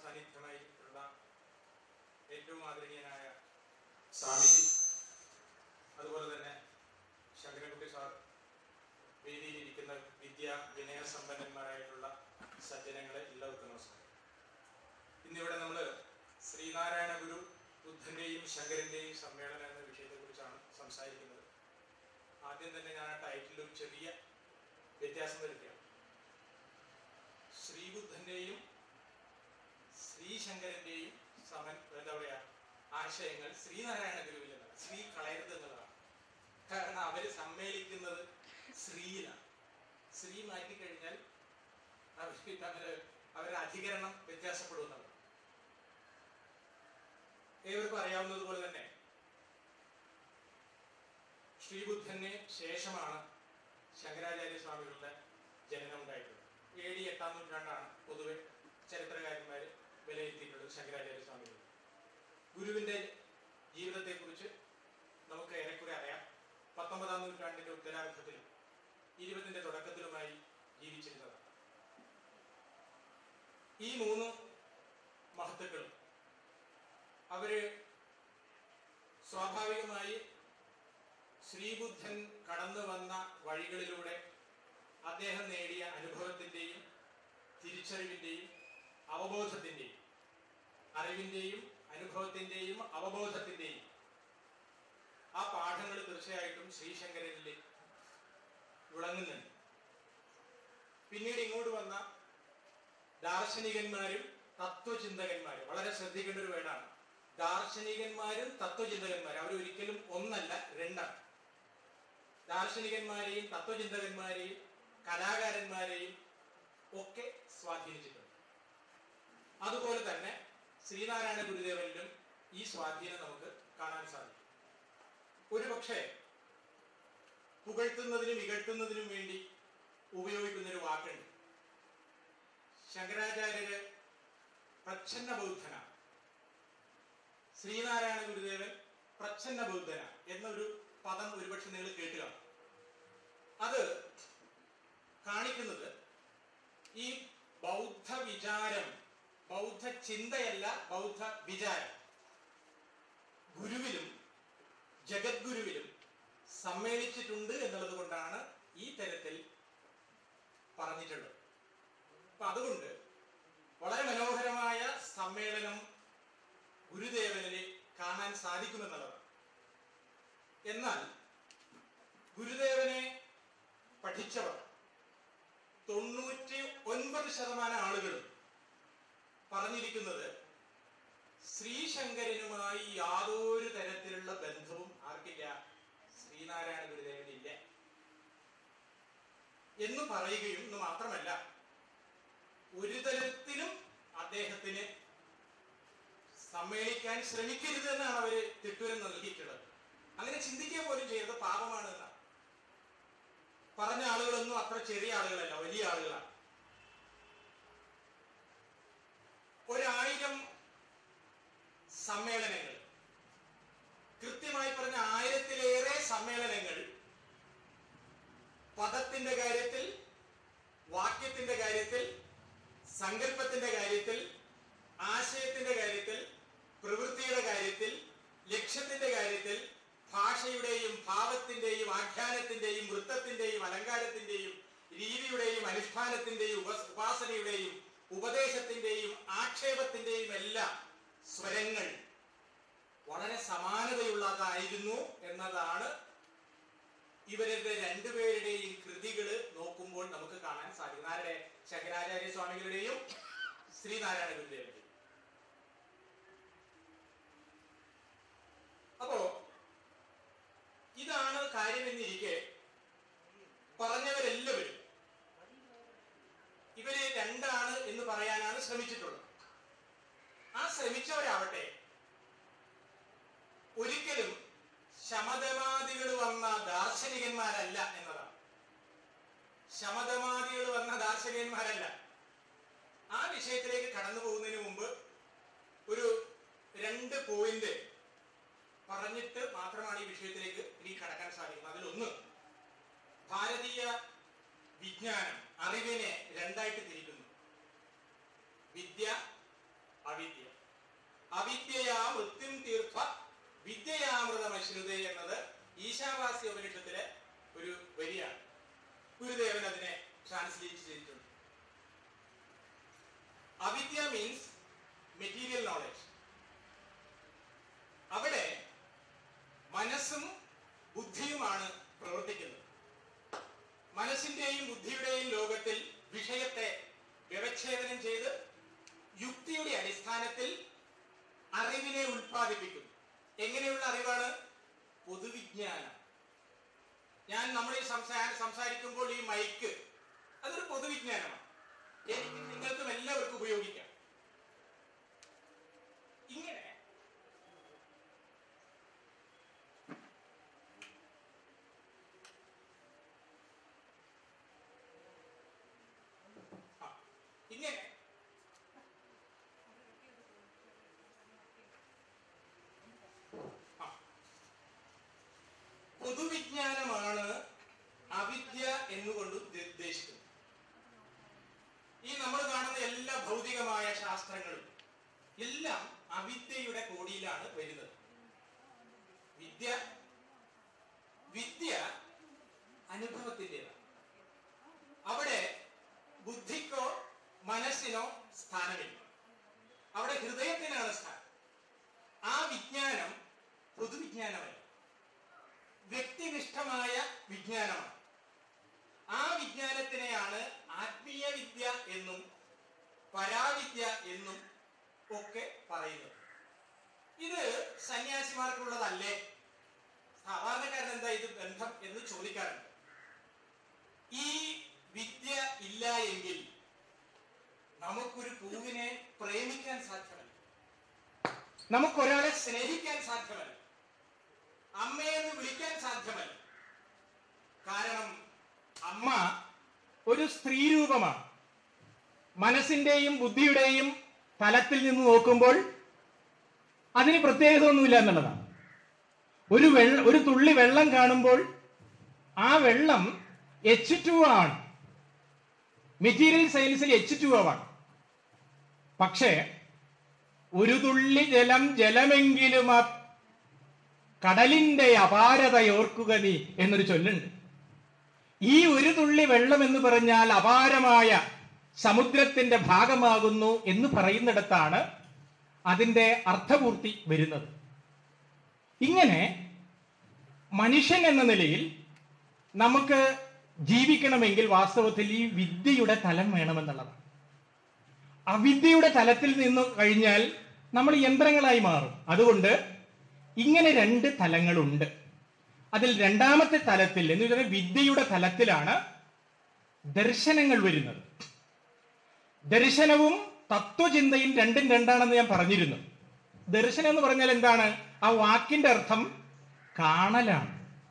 സാന്നിധ്യമായിട്ടുള്ള ഏറ്റവും ആദരണീയനായ സ്വാമിജി അതുപോലെ തന്നെ ശങ്കരൻകുട്ടി സാർ വേദിയിലിരിക്കുന്ന വിദ്യ വിനയ സമ്പന്നന്മാരായിട്ടുള്ള സജ്ജനങ്ങളെ എല്ലാവർക്കും നമസ്കാരം ഇന്നിവിടെ നമ്മൾ ശ്രീനാരായണ ഗുരു ബുദ്ധന്റെയും ശങ്കരന്റെയും സമ്മേളനം എന്ന വിഷയത്തെക്കുറിച്ചാണ് സംസാരിക്കുന്നത് ആദ്യം തന്നെ ഞാൻ ആ ടൈറ്റിൽ ഒരു ചെറിയ വ്യത്യാസം വരുത്തുകയാണ് ശ്രീബുദ്ധന്റെയും ശ്രീശങ്കരന്റെയും സമൻ എന്താ പറയാ ആശയങ്ങൾ ശ്രീനാരായണ ഗുരുവിൽ നിന്നാണ് ശ്രീ കളയരുത് എന്നുള്ളതാണ് കാരണം അവര് സമ്മേളിക്കുന്നത് ശ്രീയിലാണ് ശ്രീ മാറ്റിക്കഴിഞ്ഞാൽ അവർ അവര് അവരുടെ അധികരണം വ്യത്യാസപ്പെടുന്നതാണ് ഏവർക്കും അറിയാവുന്നതുപോലെ തന്നെ ശ്രീബുദ്ധന് ശേഷമാണ് ശങ്കരാചാര്യ സ്വാമികളുടെ ജനനം ഉണ്ടായിട്ടുള്ളത് എ ഡി എട്ടാം നൂറ്റാണ്ടാണ് പൊതുവെ ചരിത്രകാരന്മാർ വിലയിരുത്തിയിട്ടുള്ളത് ശങ്കരാചാര്യ സ്വാമികൾ ഗുരുവിന്റെ ജീവിതത്തെക്കുറിച്ച് നമുക്ക് ഏറെക്കുറെ അറിയാം പത്തൊമ്പതാം നൂറ്റാണ്ടിന്റെ ഉത്തരാർദ്ധത്തിലും ഇരുപതിന്റെ തുടക്കത്തിലുമായി ജീവിച്ചിരുന്നതാണ് ഈ മൂന്ന് മഹത്തുക്കളും അവര് സ്വാഭാവികമായി ശ്രീബുദ്ധൻ കടന്നു വന്ന വഴികളിലൂടെ അദ്ദേഹം നേടിയ അനുഭവത്തിന്റെയും തിരിച്ചറിവിന്റെയും അവബോധത്തിന്റെയും അറിവിന്റെയും അനുഭവത്തിന്റെയും അവബോധത്തിന്റെയും ആ പാഠങ്ങൾ തീർച്ചയായിട്ടും ശ്രീശങ്കരനിൽ വിളങ്ങുന്നുണ്ട് പിന്നീട് ഇങ്ങോട്ട് വന്ന ദാർശനികന്മാരും തത്വചിന്തകന്മാരും വളരെ ശ്രദ്ധിക്കേണ്ട ഒരു വേടാണ് ദാർശനികന്മാരും തത്വചിന്തകന്മാരും അവർ ഒരിക്കലും ഒന്നല്ല രണ്ടാണ് ദാർശനികന്മാരെയും തത്വചിന്തകന്മാരെയും കലാകാരന്മാരെയും ഒക്കെ സ്വാധീനിച്ചിട്ടുണ്ട് അതുപോലെ തന്നെ ശ്രീനാരായണ ഗുരുദേവനിലും ഈ സ്വാധീനം നമുക്ക് കാണാൻ സാധിക്കും ഒരുപക്ഷെ പുകഴ്ത്തുന്നതിനും ഇകഴ്ത്തുന്നതിനും വേണ്ടി ഉപയോഗിക്കുന്ന ഒരു വാക്കുണ്ട് ശങ്കരാചാര്യര് പ്രച്ഛന്ന ബൗദ്ധനാണ് ശ്രീനാരായണ ഗുരുദേവൻ പ്രച്ഛന്ന ബൗദ്ധനാണ് എന്നൊരു പദം ഒരുപക്ഷെ നിങ്ങൾ കേട്ടുക അത് കാണിക്കുന്നത് ഈ ബൗദ്ധ വിചാരം ബൗദ്ധ ചിന്തയല്ല ബൗദ്ധ വിചാരം ഗുരുവിലും ജഗദ്ഗുരുവിലും സമ്മേളിച്ചിട്ടുണ്ട് എന്നുള്ളത് കൊണ്ടാണ് ഈ തരത്തിൽ പറഞ്ഞിട്ടുള്ളത് അപ്പൊ അതുകൊണ്ട് വളരെ മനോഹരമായ സമ്മേളനം ഗുരുദേവനിൽ കാണാൻ സാധിക്കുമെന്നുള്ളതാണ് എന്നാൽ ഗുരുദേവനെ പഠിച്ചവർ തൊണ്ണൂറ്റി ഒൻപത് ശതമാനം ആളുകളും പറഞ്ഞിരിക്കുന്നത് ശ്രീശങ്കരനുമായി യാതൊരു തരത്തിലുള്ള ബന്ധവും ആർക്കില്ല ശ്രീനാരായണ ഗുരുദേവനില്ല എന്ന് പറയുകയും എന്ന് മാത്രമല്ല ഒരു തരത്തിലും അദ്ദേഹത്തിന് സമ്മേളിക്കാൻ ശ്രമിക്കരുത് എന്നാണ് അവര് തിട്ടൂരം നൽകിയിട്ടുള്ളത് അങ്ങനെ ചിന്തിക്കുക പോലും ചെയ്തത് പാപമാണ് എന്നാണ് പറഞ്ഞ ആളുകളൊന്നും അത്ര ചെറിയ ആളുകളല്ല വലിയ ആളുകളാണ് ഒരായിരം സമ്മേളനങ്ങൾ കൃത്യമായി പറഞ്ഞ ആയിരത്തിലേറെ സമ്മേളനങ്ങൾ പദത്തിന്റെ കാര്യത്തിൽ വാക്യത്തിന്റെ കാര്യത്തിൽ സങ്കല്പത്തിന്റെ കാര്യത്തിൽ ആശയത്തിന്റെ കാര്യത്തിൽ പ്രവൃത്തിയുടെ കാര്യത്തിൽ ലക്ഷ്യത്തിന്റെ കാര്യത്തിൽ ഭാഷയുടെയും ഭാവത്തിന്റെയും ആഖ്യാനത്തിന്റെയും വൃത്തത്തിന്റെയും അലങ്കാരത്തിന്റെയും രീതിയുടെയും അനുഷ്ഠാനത്തിന്റെയും ഉപ ഉപാസനയുടെയും ഉപദേശത്തിന്റെയും ആക്ഷേപത്തിന്റെയും എല്ലാം സ്വരങ്ങൾ വളരെ സമാനതയുള്ളതായിരുന്നു എന്നതാണ് ഇവരുടെ രണ്ടുപേരുടെയും കൃതികൾ നോക്കുമ്പോൾ നമുക്ക് കാണാൻ സാധിക്കും ആരുടെ ശങ്കരാചാര്യ സ്വാമികളുടെയും ശ്രീനാരായണ ഗുരുദേവന്റെയും അപ്പോ ഇതാണ് കാര്യമെന്നിരിക്കെ പറഞ്ഞവരെല്ലാവരും ഇവര് രണ്ടാണ് എന്ന് പറയാനാണ് ശ്രമിച്ചിട്ടുള്ളത് ആ ശ്രമിച്ചവരാവട്ടെ ഒരിക്കലും ശമതമാദികൾ വന്ന ദാർശനികന്മാരല്ല എന്നതാണ് ശമതമാദികൾ വന്ന ദാർശനികന്മാരല്ല ആ വിഷയത്തിലേക്ക് കടന്നു പോകുന്നതിന് മുമ്പ് ഒരു രണ്ട് പോയിന്റ് പറഞ്ഞിട്ട് മാത്രമാണ് ഈ വിഷയത്തിലേക്ക് ഇനി കടക്കാൻ സാധിക്കുന്നത് അതിലൊന്ന് ഭാരതീയ വിജ്ഞാനം അറിവിനെ രണ്ടായിട്ട് തിരിക്കുന്നു വിദ്യ അവിദ്യ അവിദ്യയാ മൃത്യും തീർത്ഥ വിദ്യയാമൃതമശ്രുതേ എന്നത് ഈശാവാസ്യ ഉപനിഷത്തിലെ ഒരു വരിയാണ് ഗുരുദേവൻ അതിനെ ട്രാൻസ്ലേറ്റ് ചെയ്തിട്ടുണ്ട് അവിദ്യ മീൻസ് മെറ്റീരിയൽ നോളജ് അവിടെ മനസ്സും ബുദ്ധിയുമാണ് പ്രവർത്തിക്കുന്നത് മനസ്സിന്റെയും ബുദ്ധിയുടെയും ലോകത്തിൽ വിഷയത്തെ വ്യവച്ഛേദനം ചെയ്ത് യുക്തിയുടെ അടിസ്ഥാനത്തിൽ അറിവിനെ ഉൽപ്പാദിപ്പിക്കുന്നു എങ്ങനെയുള്ള അറിവാണ് പൊതുവിജ്ഞാനം ഞാൻ നമ്മൾ ഈ സംസാ സംസാരിക്കുമ്പോൾ ഈ മൈക്ക് അതൊരു പൊതുവിജ്ഞാനമാണ് എനിക്ക് നിങ്ങൾക്കും എല്ലാവർക്കും ഉപയോഗിക്കാം ഇങ്ങനെ ആ, ഇങ്ങനെ ആ. പൊതുവിജ്ഞാനമാണ് അവിദ്യ എന്നുകൊണ്ട് ഉദ്ദ- ഉദ്ദേശിക്കുന്നത് ഈ നമ്മൾ കാണുന്ന എല്ലാ ഭൗതികമായ ശാസ്ത്രങ്ങളും എല്ലാം അവിദ്യയുടെ കോടിയിലാണ് വരുന്നത് വിദ്യ വിദ്യ അനുഭവത്തിൻ്റെതാണ് അവിടെ ബുദ്ധിക്കോ മനസ്സിനോ സ്ഥാനമില്ല അവിടെ ഹൃദയത്തിനാണ് സ്ഥാനം ആ വിജ്ഞാനം പൊതുവിജ്ഞാനമല്ല വ്യക്തിനിഷ്ഠമായ വിജ്ഞാനമാണ് ആ വിജ്ഞാനത്തിനെയാണ് ആത്മീയ വിദ്യ എന്നും പരാവിദ്യ എന്നും ഒക്കെ പറയുന്നത് ഇത് സന്യാസിമാർക്കുള്ളതല്ലേ സാധാരണക്കാരൻ എന്താ ഇത് ബന്ധം എന്ന് ചോദിക്കാറുണ്ട് ഈ വിദ്യ ഇല്ല എങ്കിൽ നമുക്കൊരു പൂവിനെ പ്രേമിക്കാൻ സാധ്യമല്ല നമുക്കൊരാളെ സ്നേഹിക്കാൻ സാധ്യമല്ല അമ്മയെന്ന് വിളിക്കാൻ സാധ്യമല്ല കാരണം അമ്മ ഒരു സ്ത്രീ രൂപമാണ് മനസ്സിന്റെയും ബുദ്ധിയുടെയും തലത്തിൽ നിന്ന് നോക്കുമ്പോൾ അതിന് പ്രത്യേകത ഒന്നുമില്ല എന്നുള്ളതാണ് ഒരു വെള്ള ഒരു തുള്ളി വെള്ളം കാണുമ്പോൾ ആ വെള്ളം എച്ച് ടു ആണ് മെറ്റീരിയൽ സയൻസിൽ എച്ച് ടു ആണ് പക്ഷേ ഒരു തുള്ളി ജലം ജലമെങ്കിലും ആ കടലിന്റെ അപാരതയോർക്കുക നീ എന്നൊരു ചൊല്ലുണ്ട് ഈ ഒരു തുള്ളി വെള്ളം എന്ന് പറഞ്ഞാൽ അപാരമായ സമുദ്രത്തിന്റെ ഭാഗമാകുന്നു എന്ന് പറയുന്നിടത്താണ് അതിന്റെ അർത്ഥപൂർത്തി വരുന്നത് ഇങ്ങനെ മനുഷ്യൻ എന്ന നിലയിൽ നമുക്ക് ജീവിക്കണമെങ്കിൽ വാസ്തവത്തിൽ ഈ വിദ്യയുടെ തലം വേണമെന്നുള്ളതാണ് അവിദ്യയുടെ തലത്തിൽ നിന്ന് കഴിഞ്ഞാൽ നമ്മൾ യന്ത്രങ്ങളായി മാറും അതുകൊണ്ട് ഇങ്ങനെ രണ്ട് തലങ്ങളുണ്ട് അതിൽ രണ്ടാമത്തെ തലത്തിൽ എന്ന് വെച്ചാൽ വിദ്യയുടെ തലത്തിലാണ് ദർശനങ്ങൾ വരുന്നത് ദർശനവും തത്വചിന്തയും രണ്ടും രണ്ടാണെന്ന് ഞാൻ പറഞ്ഞിരുന്നു ദർശനം എന്ന് പറഞ്ഞാൽ എന്താണ് ആ വാക്കിന്റെ അർത്ഥം കാണലാണ്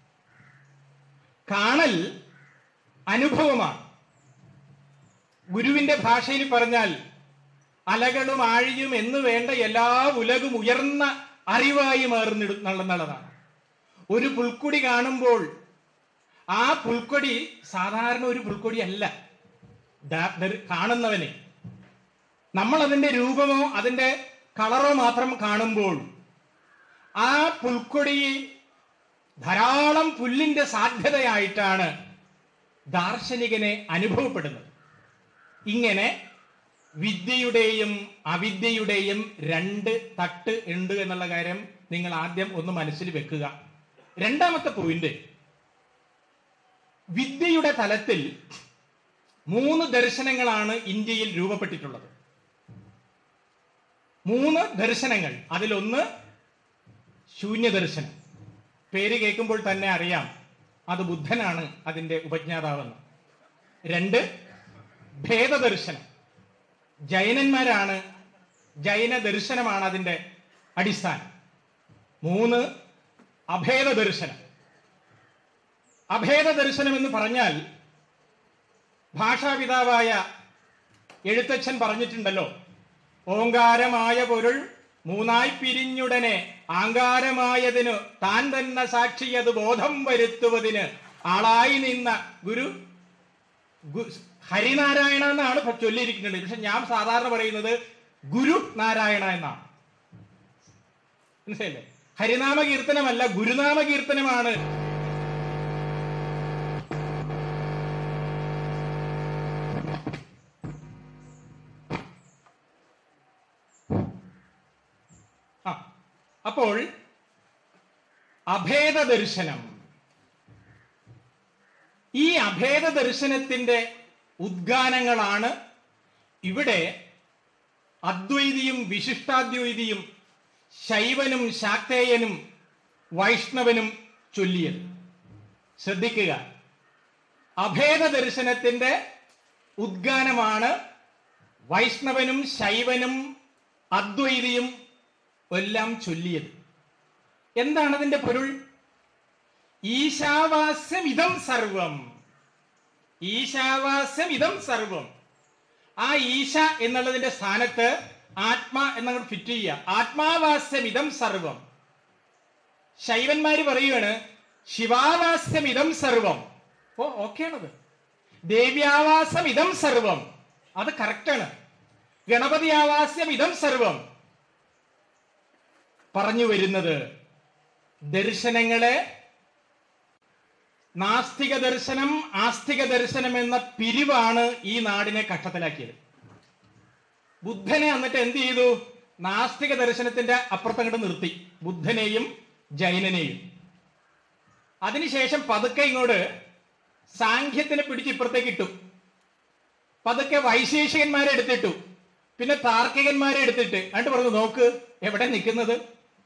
കാണൽ അനുഭവമാണ് ഗുരുവിന്റെ ഭാഷയിൽ പറഞ്ഞാൽ അലകളും ആഴിയും എന്ന് വേണ്ട എല്ലാ ഉലകും ഉയർന്ന അറിവായി മാറുന്നുള്ളതാണ് ഒരു പുൽക്കൊടി കാണുമ്പോൾ ആ പുൽക്കൊടി സാധാരണ ഒരു പുൽക്കൊടി അല്ല ദാ- ദർ- കാണുന്നവന് നമ്മൾ അതിന്റെ രൂപമോ അതിന്റെ കളറോ മാത്രം കാണുമ്പോൾ ആ പുൽക്കൊടി ധാരാളം പുല്ലിന്റെ സാധ്യതയായിട്ടാണ് ദാർശനികനെ അനുഭവപ്പെടുന്നത് ഇങ്ങനെ വിദ്യയുടെയും അവിദ്യയുടെയും രണ്ട് തട്ട് ഉണ്ട് എന്നുള്ള കാര്യം നിങ്ങൾ ആദ്യം ഒന്ന് മനസ്സിൽ വെക്കുക രണ്ടാമത്തെ പോയിന്റ് വിദ്യയുടെ തലത്തിൽ മൂന്ന് ദർശനങ്ങളാണ് ഇന്ത്യയിൽ രൂപപ്പെട്ടിട്ടുള്ളത് മൂന്ന് ദർശനങ്ങൾ അതിലൊന്ന് ശൂന്യദർശനം പേര് കേൾക്കുമ്പോൾ തന്നെ അറിയാം അത് ബുദ്ധനാണ് അതിന്റെ ഉപജ്ഞാതാവെന്ന് രണ്ട് ഭേദദർശനം ജൈനന്മാരാണ് ജൈന ദർശനമാണ് അതിന്റെ അടിസ്ഥാനം മൂന്ന് അഭേദ ദർശനം അഭേദ ദർശനം എന്ന് പറഞ്ഞാൽ ഭാഷാപിതാവായ എഴുത്തച്ഛൻ പറഞ്ഞിട്ടുണ്ടല്ലോ ഓങ്കാരമായ പൊരുൾ മൂന്നായി പിരിഞ്ഞുടനെ ആങ്കാരമായതിനു താൻ തന്നെ സാക്ഷിയത് ബോധം വരുത്തുവതിന് ആളായി നിന്ന ഗുരു ഗു- ഹരിനാരായണ എന്നാണ് ഇപ്പൊ ചൊല്ലിയിരിക്കുന്നത് പക്ഷെ ഞാൻ സാധാരണ പറയുന്നത് ഗുരു നാരായണ എന്നാണ് മനസ്സിലല്ലേ ഹരിനാമ കീർത്തനമല്ല ഗുരുനാമ കീർത്തനമാണ് ആ അപ്പോൾ അഭേദ ദർശനം ഈ അഭേദ ദർശനത്തിന്റെ ഉദ്ഗാനങ്ങളാണ് ഇവിടെ അദ്വൈതിയും വിശിഷ്ടാദ്വൈതിയും ശൈവനും ശാക്തേയനും വൈഷ്ണവനും ചൊല്ലിയത് ശ്രദ്ധിക്കുക അഭേദ ദർശനത്തിന്റെ ഉദ്ഗാനമാണ് വൈഷ്ണവനും ശൈവനും അദ്വൈതിയും എല്ലാം ചൊല്ലിയത് എന്താണ് അതിന്റെ പൊരുൾ ഈശാവാസ്യം ഇതം സർവം ഈശാവാസ്യം ഇതം സർവം ആ ഈശ എന്നുള്ളതിന്റെ സ്ഥാനത്ത് ആത്മ എന്നങ്ങോട്ട് ഫിറ്റ് ചെയ്യുക ആത്മാവാസ്യം ഇതം സർവം ശൈവന്മാര് പറയുകയാണ് ശിവാവാസ്യം ഇതം സർവം ഓ ഓക്കെയാണത് ദേവ്യാവാസം ഇതം സർവം അത് കറക്റ്റാണ് ഗണപതി ആവാസ്യം ഇതം സർവം പറഞ്ഞു വരുന്നത് ദർശനങ്ങളെ നാസ്തിക ദർശനം ആസ്തിക ദർശനം എന്ന പിരിവാണ് ഈ നാടിനെ കഷ്ടത്തിലാക്കിയത് ബുദ്ധനെ എന്നിട്ട് എന്ത് ചെയ്തു നാസ്തിക ദർശനത്തിന്റെ അപ്പുറത്തങ്ങോട്ട് നിർത്തി ബുദ്ധനെയും ജൈനനെയും അതിനുശേഷം പതുക്കെ ഇങ്ങോട്ട് സാഖ്യത്തിനെ പിടിച്ച് ഇപ്പുറത്തേക്ക് ഇട്ടു പതുക്കെ വൈശേഷികന്മാരെ എടുത്തിട്ടു പിന്നെ താർക്കികന്മാരെ എടുത്തിട്ട് എന്നിട്ട് പറഞ്ഞു നോക്ക് എവിടെ നിൽക്കുന്നത്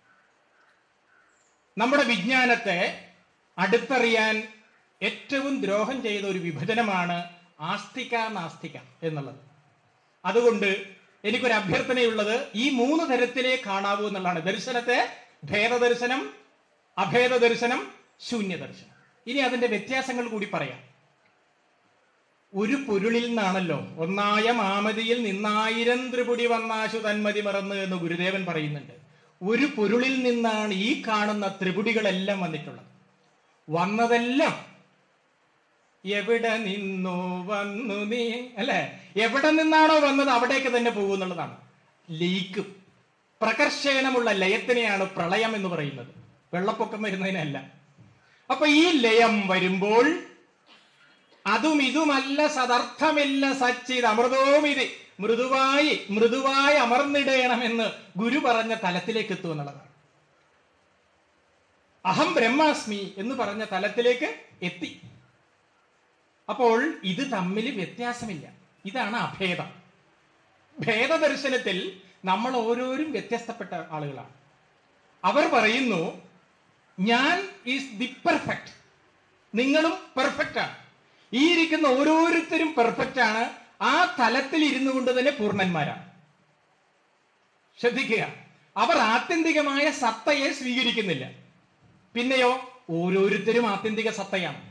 നമ്മുടെ വിജ്ഞാനത്തെ അടുത്തറിയാൻ ഏറ്റവും ദ്രോഹം ചെയ്ത ഒരു വിഭജനമാണ് ആസ്തിക നാസ്തിക എന്നുള്ളത് അതുകൊണ്ട് എനിക്കൊരു അഭ്യർത്ഥനയുള്ളത് ഈ മൂന്ന് തരത്തിലേ കാണാവൂ എന്നുള്ളതാണ് ദർശനത്തെ ഭേദദർശനം അഭേദ ദർശനം ശൂന്യ ദർശനം ഇനി അതിന്റെ വ്യത്യാസങ്ങൾ കൂടി പറയാം ഒരു പൊരുളിൽ നിന്നാണല്ലോ ഒന്നായ മാമതിയിൽ നിന്നായിരം ത്രിപുടി വന്നാശു തന്മതി മറന്ന് എന്ന് ഗുരുദേവൻ പറയുന്നുണ്ട് ഒരു പൊരുളിൽ നിന്നാണ് ഈ കാണുന്ന ത്രിപുടികളെല്ലാം വന്നിട്ടുള്ളത് വന്നതെല്ലാം എവിടെ നിന്നു വന്നു നീ അല്ലെ എവിടെ നിന്നാണോ വന്നത് അവിടേക്ക് തന്നെ പോകും എന്നുള്ളതാണ് ലയിക്കും പ്രകർഷേണമുള്ള ലയത്തിനെയാണ് പ്രളയം എന്ന് പറയുന്നത് വെള്ളപ്പൊക്കം വരുന്നതിനല്ല അപ്പൊ ഈ ലയം വരുമ്പോൾ അതും ഇതുമല്ല സദർത്ഥമില്ല സച്ചിത് അമൃതവും ഇത് മൃദുവായി മൃദുവായി അമർന്നിടയണമെന്ന് ഗുരു പറഞ്ഞ തലത്തിലേക്ക് എത്തും എന്നുള്ളതാണ് അഹം ബ്രഹ്മാസ്മി എന്ന് പറഞ്ഞ തലത്തിലേക്ക് എത്തി അപ്പോൾ ഇത് തമ്മിൽ വ്യത്യാസമില്ല ഇതാണ് അഭേദം ഭേദദർശനത്തിൽ നമ്മൾ ഓരോരും വ്യത്യസ്തപ്പെട്ട ആളുകളാണ് അവർ പറയുന്നു ഞാൻ ഈസ് ദി പെർഫെക്റ്റ് നിങ്ങളും പെർഫെക്റ്റ് ആണ് ഈ ഇരിക്കുന്ന ഓരോരുത്തരും പെർഫെക്റ്റ് ആണ് ആ തലത്തിൽ ഇരുന്നു കൊണ്ട് തന്നെ പൂർണ്ണന്മാരാണ് ശ്രദ്ധിക്കുക അവർ ആത്യന്തികമായ സത്തയെ സ്വീകരിക്കുന്നില്ല പിന്നെയോ ഓരോരുത്തരും ആത്യന്തിക സത്തയാണ്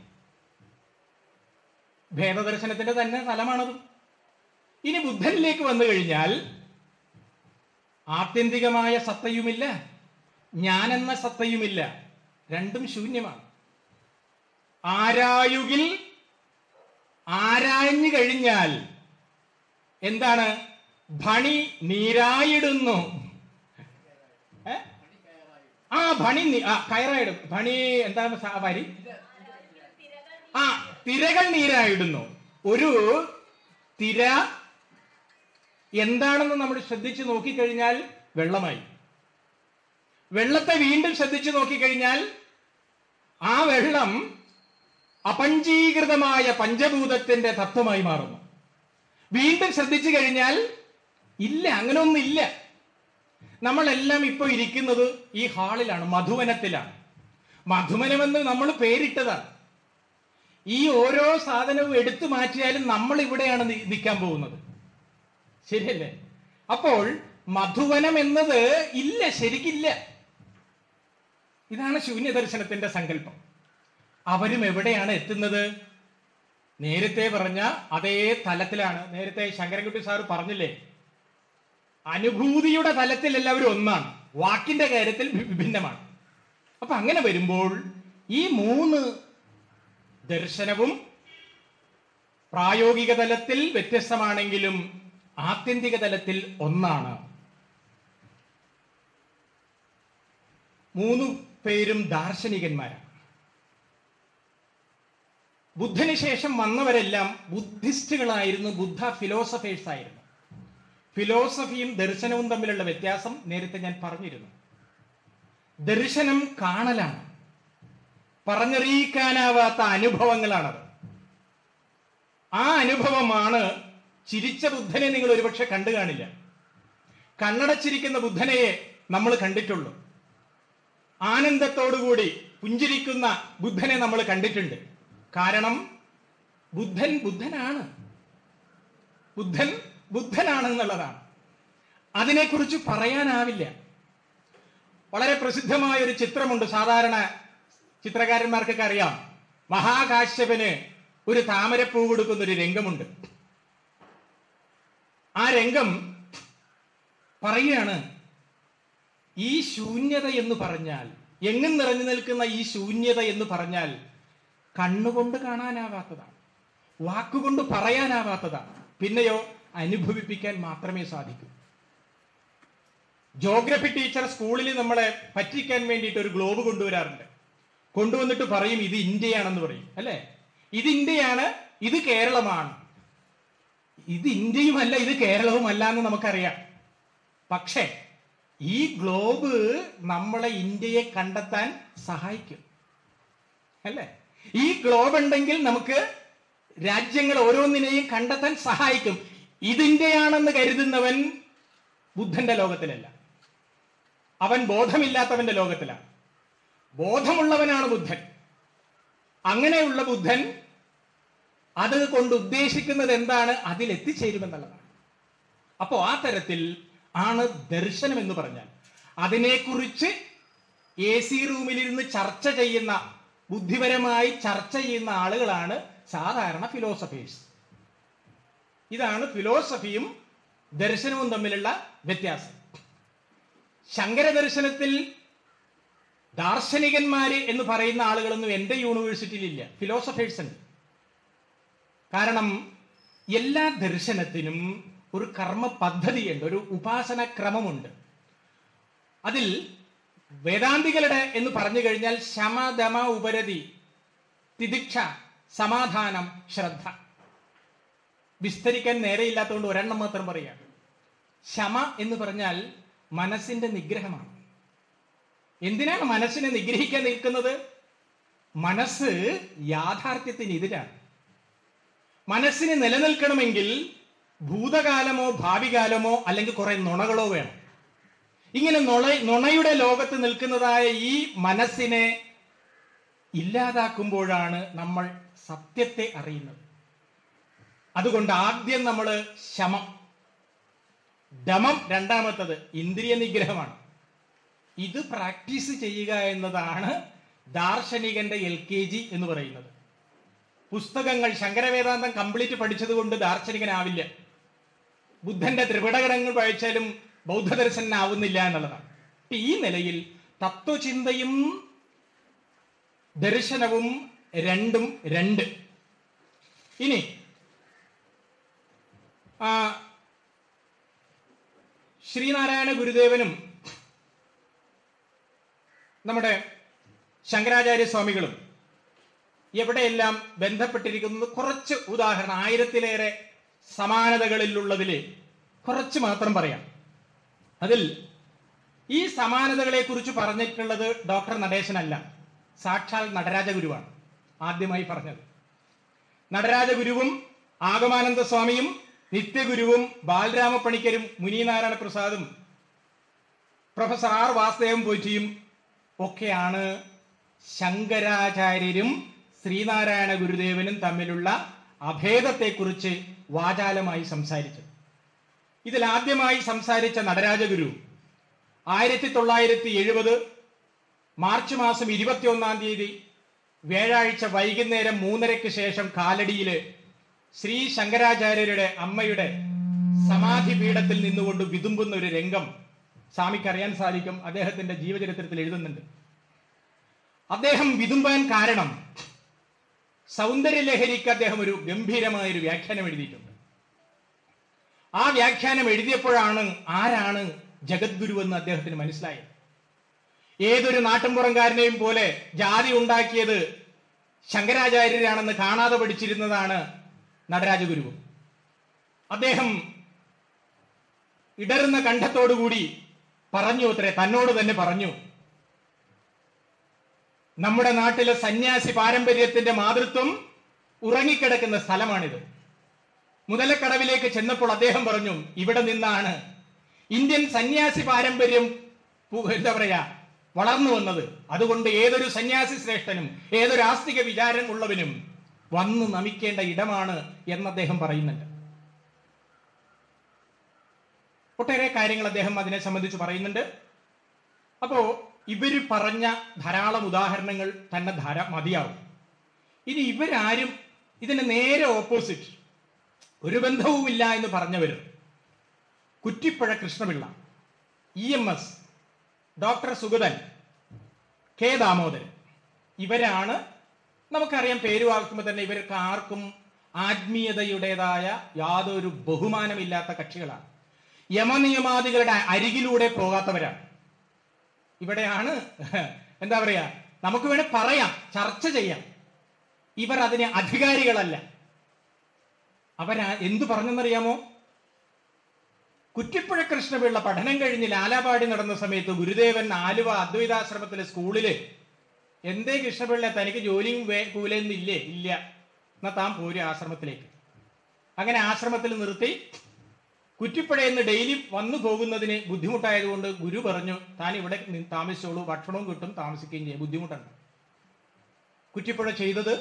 ഭേദദർശനത്തിന്റെ തന്നെ തലമാണത് ഇനി ബുദ്ധനിലേക്ക് വന്നു കഴിഞ്ഞാൽ ആത്യന്തികമായ സത്തയുമില്ല ഞാനെന്ന സത്തയുമില്ല രണ്ടും ശൂന്യമാണ് ആരായുകിൽ ആരാഞ്ഞു കഴിഞ്ഞാൽ എന്താണ് ഭണി നീരായിടുന്നു ഏ? ആ ഭണി നി- ആ കയറായിടും ഭണി എന്താണ് സ- വരി ആ തിരകൾ നീരായിടുന്നു ഒരു തിര എന്താണെന്ന് നമ്മൾ ശ്രദ്ധിച്ചു നോക്കിക്കഴിഞ്ഞാൽ വെള്ളമായി വെള്ളത്തെ വീണ്ടും ശ്രദ്ധിച്ചു നോക്കിക്കഴിഞ്ഞാൽ ആ വെള്ളം അപഞ്ചീകൃതമായ പഞ്ചഭൂതത്തിന്റെ തത്വമായി മാറുന്നു വീണ്ടും ശ്രദ്ധിച്ചു കഴിഞ്ഞാൽ ഇല്ല അങ്ങനെയൊന്നില്ല നമ്മളെല്ലാം ഇപ്പൊ ഇരിക്കുന്നത് ഈ ഹാളിലാണ് മധുവനത്തിലാണ് മധുവനമെന്ന് നമ്മൾ പേരിട്ടതാണ് ഈ ഓരോ സാധനവും എടുത്തു മാറ്റിയാലും നമ്മൾ ഇവിടെയാണ് നി- നിൽക്കാൻ പോകുന്നത് ശരിയല്ലേ അപ്പോൾ മധുവനം എന്നത് ഇല്ല ശരിക്കില്ല ഇതാണ് ശൂന്യദർശനത്തിന്റെ സങ്കല്പം അവരും എവിടെയാണ് എത്തുന്നത് നേരത്തെ പറഞ്ഞ അതേ തലത്തിലാണ് നേരത്തെ ശങ്കരൻകുട്ടി സാർ പറഞ്ഞില്ലേ അനുഭൂതിയുടെ തലത്തിൽ എല്ലാവരും ഒന്നാണ് വാക്കിന്റെ കാര്യത്തിൽ വി- വിഭിന്നമാണ് അപ്പൊ അങ്ങനെ വരുമ്പോൾ ഈ മൂന്ന് ദർശനവും പ്രായോഗിക തലത്തിൽ വ്യത്യസ്തമാണെങ്കിലും ആത്യന്തിക തലത്തിൽ ഒന്നാണ് മൂന്ന് പേരും ദാർശനികന്മാരാണ് ബുദ്ധന് ശേഷം വന്നവരെല്ലാം ബുദ്ധിസ്റ്റുകളായിരുന്നു ബുദ്ധ ഫിലോസഫേഴ്സ് ആയിരുന്നു ഫിലോസഫിയും ദർശനവും തമ്മിലുള്ള വ്യത്യാസം നേരത്തെ ഞാൻ പറഞ്ഞിരുന്നു ദർശനം കാണലാണ് പറഞ്ഞറിയിക്കാനാവാത്ത അനുഭവങ്ങളാണത് ആ അനുഭവമാണ് ചിരിച്ച ബുദ്ധനെ നിങ്ങൾ ഒരുപക്ഷെ കണ്ടു കാണില്ല കണ്ണടച്ചിരിക്കുന്ന ബുദ്ധനെയെ നമ്മൾ കണ്ടിട്ടുള്ളൂ ആനന്ദത്തോടുകൂടി പുഞ്ചിരിക്കുന്ന ബുദ്ധനെ നമ്മൾ കണ്ടിട്ടുണ്ട് കാരണം ബുദ്ധൻ ബുദ്ധനാണ് ബുദ്ധൻ ബുദ്ധനാണെന്നുള്ളതാണ് അതിനെക്കുറിച്ച് പറയാനാവില്ല വളരെ പ്രസിദ്ധമായ ഒരു ചിത്രമുണ്ട് സാധാരണ ചിത്രകാരന്മാർക്കൊക്കെ അറിയാം മഹാകാശ്യപന് ഒരു താമരപ്പൂ കൊടുക്കുന്ന ഒരു രംഗമുണ്ട് ആ രംഗം പറയുകയാണ് ഈ ശൂന്യത എന്ന് പറഞ്ഞാൽ എങ്ങും നിറഞ്ഞു നിൽക്കുന്ന ഈ ശൂന്യത എന്ന് പറഞ്ഞാൽ കണ്ണുകൊണ്ട് കാണാനാവാത്തതാണ് വാക്കുകൊണ്ട് പറയാനാവാത്തതാണ് പിന്നെയോ അനുഭവിപ്പിക്കാൻ മാത്രമേ സാധിക്കൂ ജോഗ്രഫി ടീച്ചർ സ്കൂളിൽ നമ്മളെ പറ്റിക്കാൻ വേണ്ടിയിട്ട് ഒരു ഗ്ലോബ് കൊണ്ടുവരാറുണ്ട് കൊണ്ടുവന്നിട്ട് പറയും ഇത് ഇന്ത്യയാണെന്ന് പറയും അല്ലേ ഇത് ഇന്ത്യയാണ് ഇത് കേരളമാണ് ഇത് ഇന്ത്യയുമല്ല ഇത് കേരളവുമല്ല എന്ന് നമുക്കറിയാം പക്ഷേ ഈ ഗ്ലോബ് നമ്മളെ ഇന്ത്യയെ കണ്ടെത്താൻ സഹായിക്കും അല്ലേ ഈ ഗ്ലോബ് ഉണ്ടെങ്കിൽ നമുക്ക് രാജ്യങ്ങൾ ഓരോന്നിനെയും കണ്ടെത്താൻ സഹായിക്കും ഇതിന്റെയാണെന്ന് കരുതുന്നവൻ ബുദ്ധന്റെ ലോകത്തിലല്ല അവൻ ബോധമില്ലാത്തവന്റെ ലോകത്തിലാണ് ബോധമുള്ളവനാണ് ബുദ്ധൻ അങ്ങനെയുള്ള ബുദ്ധൻ അത് കൊണ്ട് ഉദ്ദേശിക്കുന്നത് എന്താണ് അതിൽ എത്തിച്ചേരുമെന്നുള്ളതാണ് അപ്പോ ആ തരത്തിൽ ആണ് ദർശനം എന്ന് പറഞ്ഞാൽ അതിനെക്കുറിച്ച് എ സി റൂമിലിരുന്ന് ചർച്ച ചെയ്യുന്ന ബുദ്ധിപരമായി ചർച്ച ചെയ്യുന്ന ആളുകളാണ് സാധാരണ ഫിലോസഫേഴ്സ് ഇതാണ് ഫിലോസഫിയും ദർശനവും തമ്മിലുള്ള വ്യത്യാസം ശങ്കര ദർശനത്തിൽ ദാർശനികന്മാര് എന്ന് പറയുന്ന ആളുകളൊന്നും എന്റെ യൂണിവേഴ്സിറ്റിയിൽ ഇല്ല ഫിലോസഫേഴ്സ് ഉണ്ട് കാരണം എല്ലാ ദർശനത്തിനും ഒരു കർമ്മ പദ്ധതിയുണ്ട് ഒരു ഉപാസന ക്രമമുണ്ട് അതിൽ വേദാന്തികളുടെ എന്ന് പറഞ്ഞു കഴിഞ്ഞാൽ ശമദമ ഉപരതി തിദിക്ഷ സമാധാനം ശ്രദ്ധ വിസ്തരിക്കാൻ നേരെയില്ലാത്തതുകൊണ്ട് ഒരെണ്ണം മാത്രം പറയാം ശമ എന്ന് പറഞ്ഞാൽ മനസ്സിന്റെ നിഗ്രഹമാണ് എന്തിനാണ് മനസ്സിനെ നിഗ്രഹിക്കാൻ നിൽക്കുന്നത് മനസ്സ് യാഥാർത്ഥ്യത്തിന് എതിരാണ് മനസ്സിന് നിലനിൽക്കണമെങ്കിൽ ഭൂതകാലമോ ഭാവികാലമോ അല്ലെങ്കിൽ കുറെ നുണകളോ വേണം ഇങ്ങനെ നുണ നുണയുടെ ലോകത്ത് നിൽക്കുന്നതായ ഈ മനസ്സിനെ ഇല്ലാതാക്കുമ്പോഴാണ് നമ്മൾ സത്യത്തെ അറിയുന്നത് അതുകൊണ്ട് ആദ്യം നമ്മൾ ശമം ദമം രണ്ടാമത്തത് ഇന്ദ്രിയ നിഗ്രഹമാണ് ഇത് പ്രാക്ടീസ് ചെയ്യുക എന്നതാണ് ദാർശനികന്റെ എൽ കെ ജി എന്ന് പറയുന്നത് പുസ്തകങ്ങൾ ശങ്കരവേദാന്തം കംപ്ലീറ്റ് പഠിച്ചത് കൊണ്ട് ദാർശനികനാവില്ല ബുദ്ധന്റെ ത്രിപിടകരങ്ങൾ വായിച്ചാലും ബൗദ്ധദർശനാവുന്നില്ല എന്നുള്ളതാണ് അപ്പൊ ഈ നിലയിൽ തത്വചിന്തയും ദർശനവും രണ്ടും രണ്ട് ഇനി ആ, ശ്രീനാരായണ ഗുരുദേവനും നമ്മുടെ ശങ്കരാചാര്യ സ്വാമികളും എവിടെയെല്ലാം ബന്ധപ്പെട്ടിരിക്കുന്നത് കുറച്ച് ഉദാഹരണം ആയിരത്തിലേറെ സമാനതകളിലുള്ളതിൽ കുറച്ച് മാത്രം പറയാം അതിൽ ഈ സമാനതകളെ കുറിച്ച് പറഞ്ഞിട്ടുള്ളത് ഡോക്ടർ നടേശനല്ല സാക്ഷാൽ നടരാജഗുരുവാണ് ആദ്യമായി പറഞ്ഞത് നടരാജഗുരുവും ആഗമാനന്ദ സ്വാമിയും നിത്യഗുരുവും ബാലരാമ പണിക്കരും മുനീനാരായണ പ്രസാദും പ്രൊഫസർ ആർ വാസുദേവൻ പോറ്റിയും ഒക്കെയാണ് ശങ്കരാചാര്യരും ശ്രീനാരായണ ഗുരുദേവനും തമ്മിലുള്ള അഭേദത്തെക്കുറിച്ച് വാചാലമായി സംസാരിച്ചത് ഇതിൽ ആദ്യമായി സംസാരിച്ച നടരാജഗുരു ആയിരത്തി തൊള്ളായിരത്തി എഴുപത് മാർച്ച് മാസം ഇരുപത്തിയൊന്നാം തീയതി വ്യാഴാഴ്ച വൈകുന്നേരം മൂന്നരയ്ക്ക് ശേഷം കാലടിയില് ശ്രീ ശങ്കരാചാര്യരുടെ അമ്മയുടെ സമാധി പീഠത്തിൽ നിന്നുകൊണ്ട് വിതുമ്പുന്ന ഒരു രംഗം സ്വാമിക്ക് അറിയാൻ സാധിക്കും അദ്ദേഹത്തിന്റെ ജീവചരിത്രത്തിൽ എഴുതുന്നുണ്ട് അദ്ദേഹം വിതുമ്പാൻ കാരണം സൗന്ദര്യലഹരിക്ക് അദ്ദേഹം ഒരു ഗംഭീരമായ ഒരു വ്യാഖ്യാനം എഴുതിയിട്ടുണ്ട് ആ വ്യാഖ്യാനം എഴുതിയപ്പോഴാണ് ആരാണ് ജഗദ്ഗുരു എന്ന് അദ്ദേഹത്തിന് മനസ്സിലായത് ഏതൊരു നാട്ടിൻപുറംകാരനെയും പോലെ ജാതി ഉണ്ടാക്കിയത് ശങ്കരാചാര്യരാണെന്ന് കാണാതെ പഠിച്ചിരുന്നതാണ് നടരാജഗുരുവും അദ്ദേഹം ഇടറുന്ന കണ്ഠത്തോടുകൂടി പറഞ്ഞു അത്രേ തന്നോട് തന്നെ പറഞ്ഞു നമ്മുടെ നാട്ടിലെ സന്യാസി പാരമ്പര്യത്തിന്റെ മാതൃത്വം ഉറങ്ങിക്കിടക്കുന്ന സ്ഥലമാണിത് മുതലക്കടവിലേക്ക് ചെന്നപ്പോൾ അദ്ദേഹം പറഞ്ഞു ഇവിടെ നിന്നാണ് ഇന്ത്യൻ സന്യാസി പാരമ്പര്യം പു- എന്താ പറയാ വളർന്നു വന്നത് അതുകൊണ്ട് ഏതൊരു സന്യാസി ശ്രേഷ്ഠനും ഏതൊരു ആസ്തിക വിചാരം ഉള്ളവനും വന്ന് നമിക്കേണ്ട ഇടമാണ് എന്ന് അദ്ദേഹം പറയുന്നുണ്ട് ഒട്ടേറെ കാര്യങ്ങൾ അദ്ദേഹം അതിനെ സംബന്ധിച്ച് പറയുന്നുണ്ട് അപ്പോ ഇവര് പറഞ്ഞ ധാരാളം ഉദാഹരണങ്ങൾ തന്നെ ധാരാ മതിയാവും ഇനി ഇവരാരും ഇതിന് നേരെ ഓപ്പോസിറ്റ് ഒരു ബന്ധവുമില്ല എന്ന് പറഞ്ഞവർ Kuttipuzha Krishnapillai E M S doctor Sugathan K Damodaran ഇവരാണ് നമുക്കറിയാം പേര് വായിക്കുമ്പോൾ തന്നെ ഇവർക്ക് ആർക്കും ആത്മീയതയുടേതായ യാതൊരു ബഹുമാനമില്ലാത്ത കക്ഷികളാണ് യമനിയമാദികളുടെ അരികിലൂടെ പോകാത്തവരാണ് ഇവിടെയാണ് എന്താ പറയാ നമുക്ക് വേണേ പറയാം ചർച്ച ചെയ്യാം ഇവർ അതിന് അധികാരികളല്ല അവരാ എന്തു പറഞ്ഞെന്നറിയാമോ കുറ്റിപ്പുഴ കൃഷ്ണപിള്ള പഠനം കഴിഞ്ഞ് ലാലാപാടി നടന്ന സമയത്ത് ഗുരുദേവൻ ആലുവ അദ്വൈതാശ്രമത്തിലെ സ്കൂളില് എന്തേ കൃഷ്ണപിള്ള തനിക്ക് ജോലിയും വേ- കൂലിയൊന്നും ഇല്ലേ ഇല്ല എന്നാ താൻ പോരും ആശ്രമത്തിലേക്ക് അങ്ങനെ ആശ്രമത്തിൽ നിർത്തി കുറ്റിപ്പുഴയിൽ നിന്ന് ഡെയിലി വന്നു പോകുന്നതിന് ബുദ്ധിമുട്ടായതുകൊണ്ട് ഗുരു പറഞ്ഞു താൻ ഇവിടെ നി- താമസിച്ചോളൂ ഭക്ഷണവും കിട്ടും താമസിക്കുകയും ചെയ്യും ബുദ്ധിമുട്ടുണ്ട് കുറ്റിപ്പുഴ ചെയ്തത്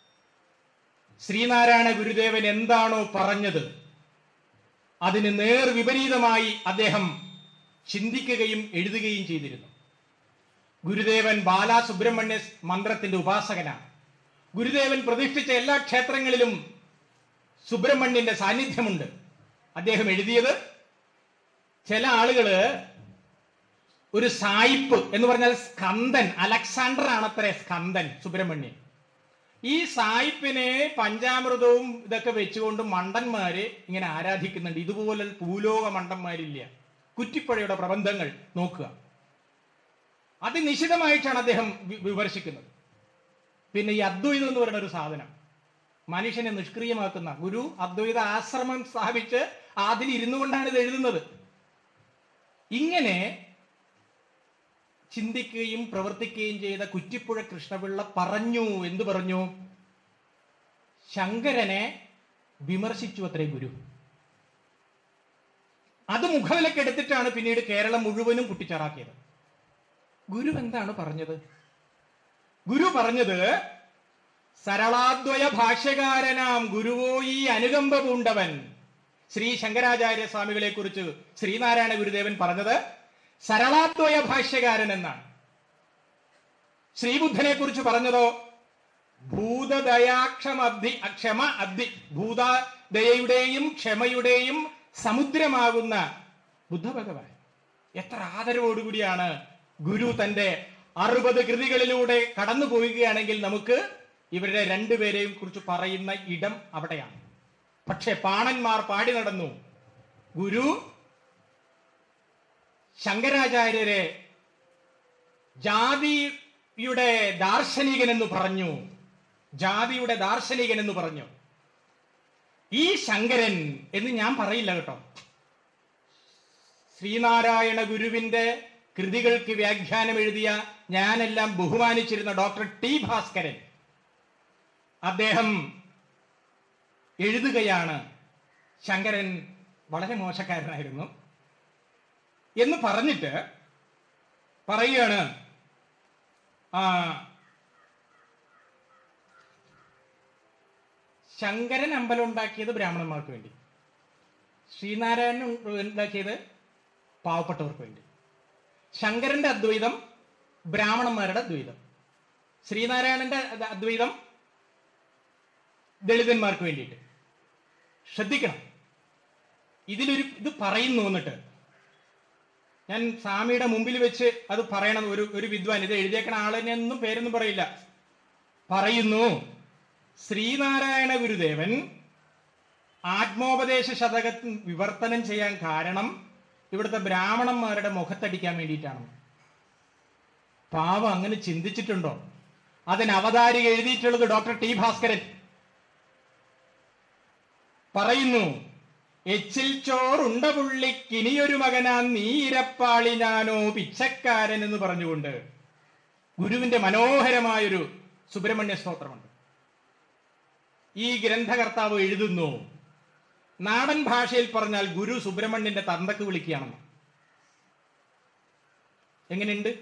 ശ്രീനാരായണ ഗുരുദേവൻ എന്താണോ പറഞ്ഞത് അതിന് നേർ വിപരീതമായി അദ്ദേഹം ചിന്തിക്കുകയും എഴുതുകയും ചെയ്തിരുന്നു ഗുരുദേവൻ ബാലാസുബ്രഹ്മണ്യ മന്ത്രത്തിന്റെ ഉപാസകനാണ് ഗുരുദേവൻ പ്രതിഷ്ഠിച്ച എല്ലാ ക്ഷേത്രങ്ങളിലും സുബ്രഹ്മണ്യന്റെ സാന്നിധ്യമുണ്ട് അദ്ദേഹം എഴുതിയത് ചില ആളുകള് ഒരു സായിപ്പ് എന്ന് പറഞ്ഞാൽ സ്കന്ദൻ അലക്സാണ്ടർ ആണത്രേ സ്കന്ദൻ സുബ്രഹ്മണ്യൻ ഈ സായിപ്പിനെ പഞ്ചാമൃതവും ഇതൊക്കെ വെച്ചുകൊണ്ട് മണ്ടന്മാര് ഇങ്ങനെ ആരാധിക്കുന്നുണ്ട് ഇതുപോലെ ഭൂലോക മണ്ടന്മാരില്ല കുറ്റിപ്പുഴയുടെ പ്രബന്ധങ്ങൾ നോക്കുക അതിനിശിതമായിട്ടാണ് അദ്ദേഹം വി- വിമർശിക്കുന്നത് പിന്നെ ഈ അദ്വൈതം എന്ന് പറയുന്ന ഒരു സാധനം മനുഷ്യനെ നിഷ്ക്രിയമാക്കുന്ന ഗുരു അദ്വൈത ആശ്രമം സ്ഥാപിച്ച് അതിൽ ഇരുന്നു കൊണ്ടാണ് ഇത് എഴുതുന്നത് ഇങ്ങനെ ചിന്തിക്കുകയും പ്രവർത്തിക്കുകയും ചെയ്ത കുറ്റിപ്പുഴ കൃഷ്ണപിള്ള പറഞ്ഞു എന്തു പറഞ്ഞു ശങ്കരനെ വിമർശിച്ചു അത്രേ ഗുരു അത് മുഖവിലക്കെടുത്തിട്ടാണ് പിന്നീട് കേരളം മുഴുവനും കുട്ടിച്ചാറാക്കിയത് ഗുരു എന്താണ് പറഞ്ഞത് ഗുരു പറഞ്ഞത് സരളാദ്വയ ഭാഷ്യകാരനാം ഗുരുവോ ഈ അനുകമ്പ പൂണ്ടവൻ ശ്രീ ശങ്കരാചാര്യ സ്വാമികളെ കുറിച്ച് ശ്രീനാരായണ ഗുരുദേവൻ പറഞ്ഞത് സരളാദ്വയ ഭാഷ്യകാരൻ എന്നാണ് ശ്രീബുദ്ധനെ കുറിച്ച് പറഞ്ഞതോ ഭൂതദയാക്ഷമബ്ധി ക്ഷമ അബ്ധി ഭൂതദയയുടെയും ക്ഷമയുടെയും സമുദ്രമാകുന്ന ബുദ്ധഭഗവാൻ എത്ര ആദരവോടുകൂടിയാണ് ഗുരു തന്റെ അറുപത് കൃതികളിലൂടെ കടന്നു പോവുകയാണെങ്കിൽ നമുക്ക് ഇവരുടെ രണ്ടുപേരെയും കുറിച്ച് പറയുന്ന ഇടം അവിടെയാണ് പക്ഷെ പാണന്മാർ പാടി നടന്നു ഗുരു ശങ്കരാചാര്യരെ ജാതിയുടെ ദാർശനികൻ എന്ന് പറഞ്ഞു ജാതിയുടെ ദാർശനികൻ എന്ന് പറഞ്ഞു ഈ ശങ്കരൻ എന്ന് ഞാൻ പറയില്ല കേട്ടോ ശ്രീനാരായണ ഗുരുവിന്റെ കൃതികൾക്ക് വ്യാഖ്യാനം എഴുതിയ ഞാനെല്ലാം ബഹുമാനിച്ചിരുന്ന ഡോക്ടർ ടി ഭാസ്കരൻ അദ്ദേഹം എഴുതുകയാണ് ശങ്കരൻ വളരെ മോശക്കാരനായിരുന്നു എന്ന് പറഞ്ഞിട്ട് പറയുകയാണ് ആ ശങ്കരൻ അമ്പലം ഉണ്ടാക്കിയത് ബ്രാഹ്മണന്മാർക്ക് വേണ്ടി ശ്രീനാരായണൻ ഉണ്ടാക്കിയത് പാവപ്പെട്ടവർക്ക് വേണ്ടി ശങ്കരന്റെ അദ്വൈതം ബ്രാഹ്മണന്മാരുടെ അദ്വൈതം ശ്രീനാരായണന്റെ അദ് അദ്വൈതം ദളിതന്മാർക്ക് വേണ്ടിയിട്ട് ശ്രദ്ധിക്കണം ഇതിലൊരു ഇത് പറയുന്നു എന്നിട്ട് ഞാൻ സ്വാമിയുടെ മുമ്പിൽ വെച്ച് അത് പറയണം ഒരു ഒരു വിദ്വാൻ ഇത് എഴുതിയേക്കണ ആളിനെ ഒന്നും പേരൊന്നും പറയില്ല പറയുന്നു ശ്രീനാരായണ ഗുരുദേവൻ ആത്മോപദേശ ശതകത്തിൽ വിവർത്തനം ചെയ്യാൻ കാരണം ഇവിടുത്തെ ബ്രാഹ്മണന്മാരുടെ മുഖത്തടിക്കാൻ വേണ്ടിയിട്ടാണ് പാവം അങ്ങനെ ചിന്തിച്ചിട്ടുണ്ടോ അതിന് അവതാരിക എഴുതിയിട്ടുള്ളത് ഡോക്ടർ ടി ഭാസ്കരൻ പറയുന്നു എച്ചിൽ ചോറുണ്ട പുള്ളിക്കിനിയൊരു മകനാ നീരപ്പാളി ഞാനോ പിച്ചക്കാരൻ എന്ന് പറഞ്ഞുകൊണ്ട് ഗുരുവിന്റെ മനോഹരമായൊരു സുബ്രഹ്മണ്യ സ്തോത്രമുണ്ട് ഈ ഗ്രന്ഥകർത്താവ് എഴുതുന്നു നാടൻ ഭാഷയിൽ പറഞ്ഞാൽ ഗുരു സുബ്രഹ്മണ്യന്റെ തന്തക്ക് വിളിക്കുകയാണെന്ന് എങ്ങനെയുണ്ട്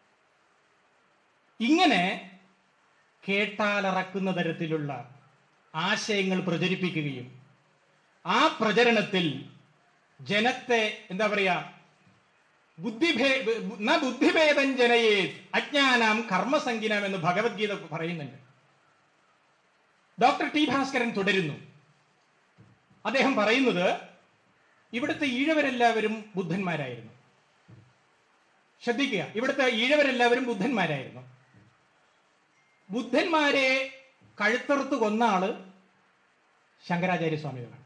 ഇങ്ങനെ കേട്ടാലറക്കുന്ന തരത്തിലുള്ള ആശയങ്ങൾ പ്രചരിപ്പിക്കുകയും ആ പ്രചരണത്തിൽ ജനത്തെ എന്താ പറയാ ബുദ്ധിഭേ ന ബുദ്ധിഭേദം ജനയേ അജ്ഞാനാം കർമ്മസംഗിനാം എന്ന് ഭഗവത്ഗീത പറയുന്നുണ്ട് ഡോക്ടർ ടി ഭാസ്കരൻ തുടരുന്നു അദ്ദേഹം പറയുന്നത് ഇവിടുത്തെ ഈഴവരെല്ലാവരും ബുദ്ധന്മാരായിരുന്നു ശ്രദ്ധിക്കുക ഇവിടുത്തെ ഈഴവരെല്ലാവരും ബുദ്ധന്മാരായിരുന്നു ബുദ്ധന്മാരെ കഴുത്തറുത്ത് കൊന്ന ആള് ശങ്കരാചാര്യ സ്വാമികളാണ്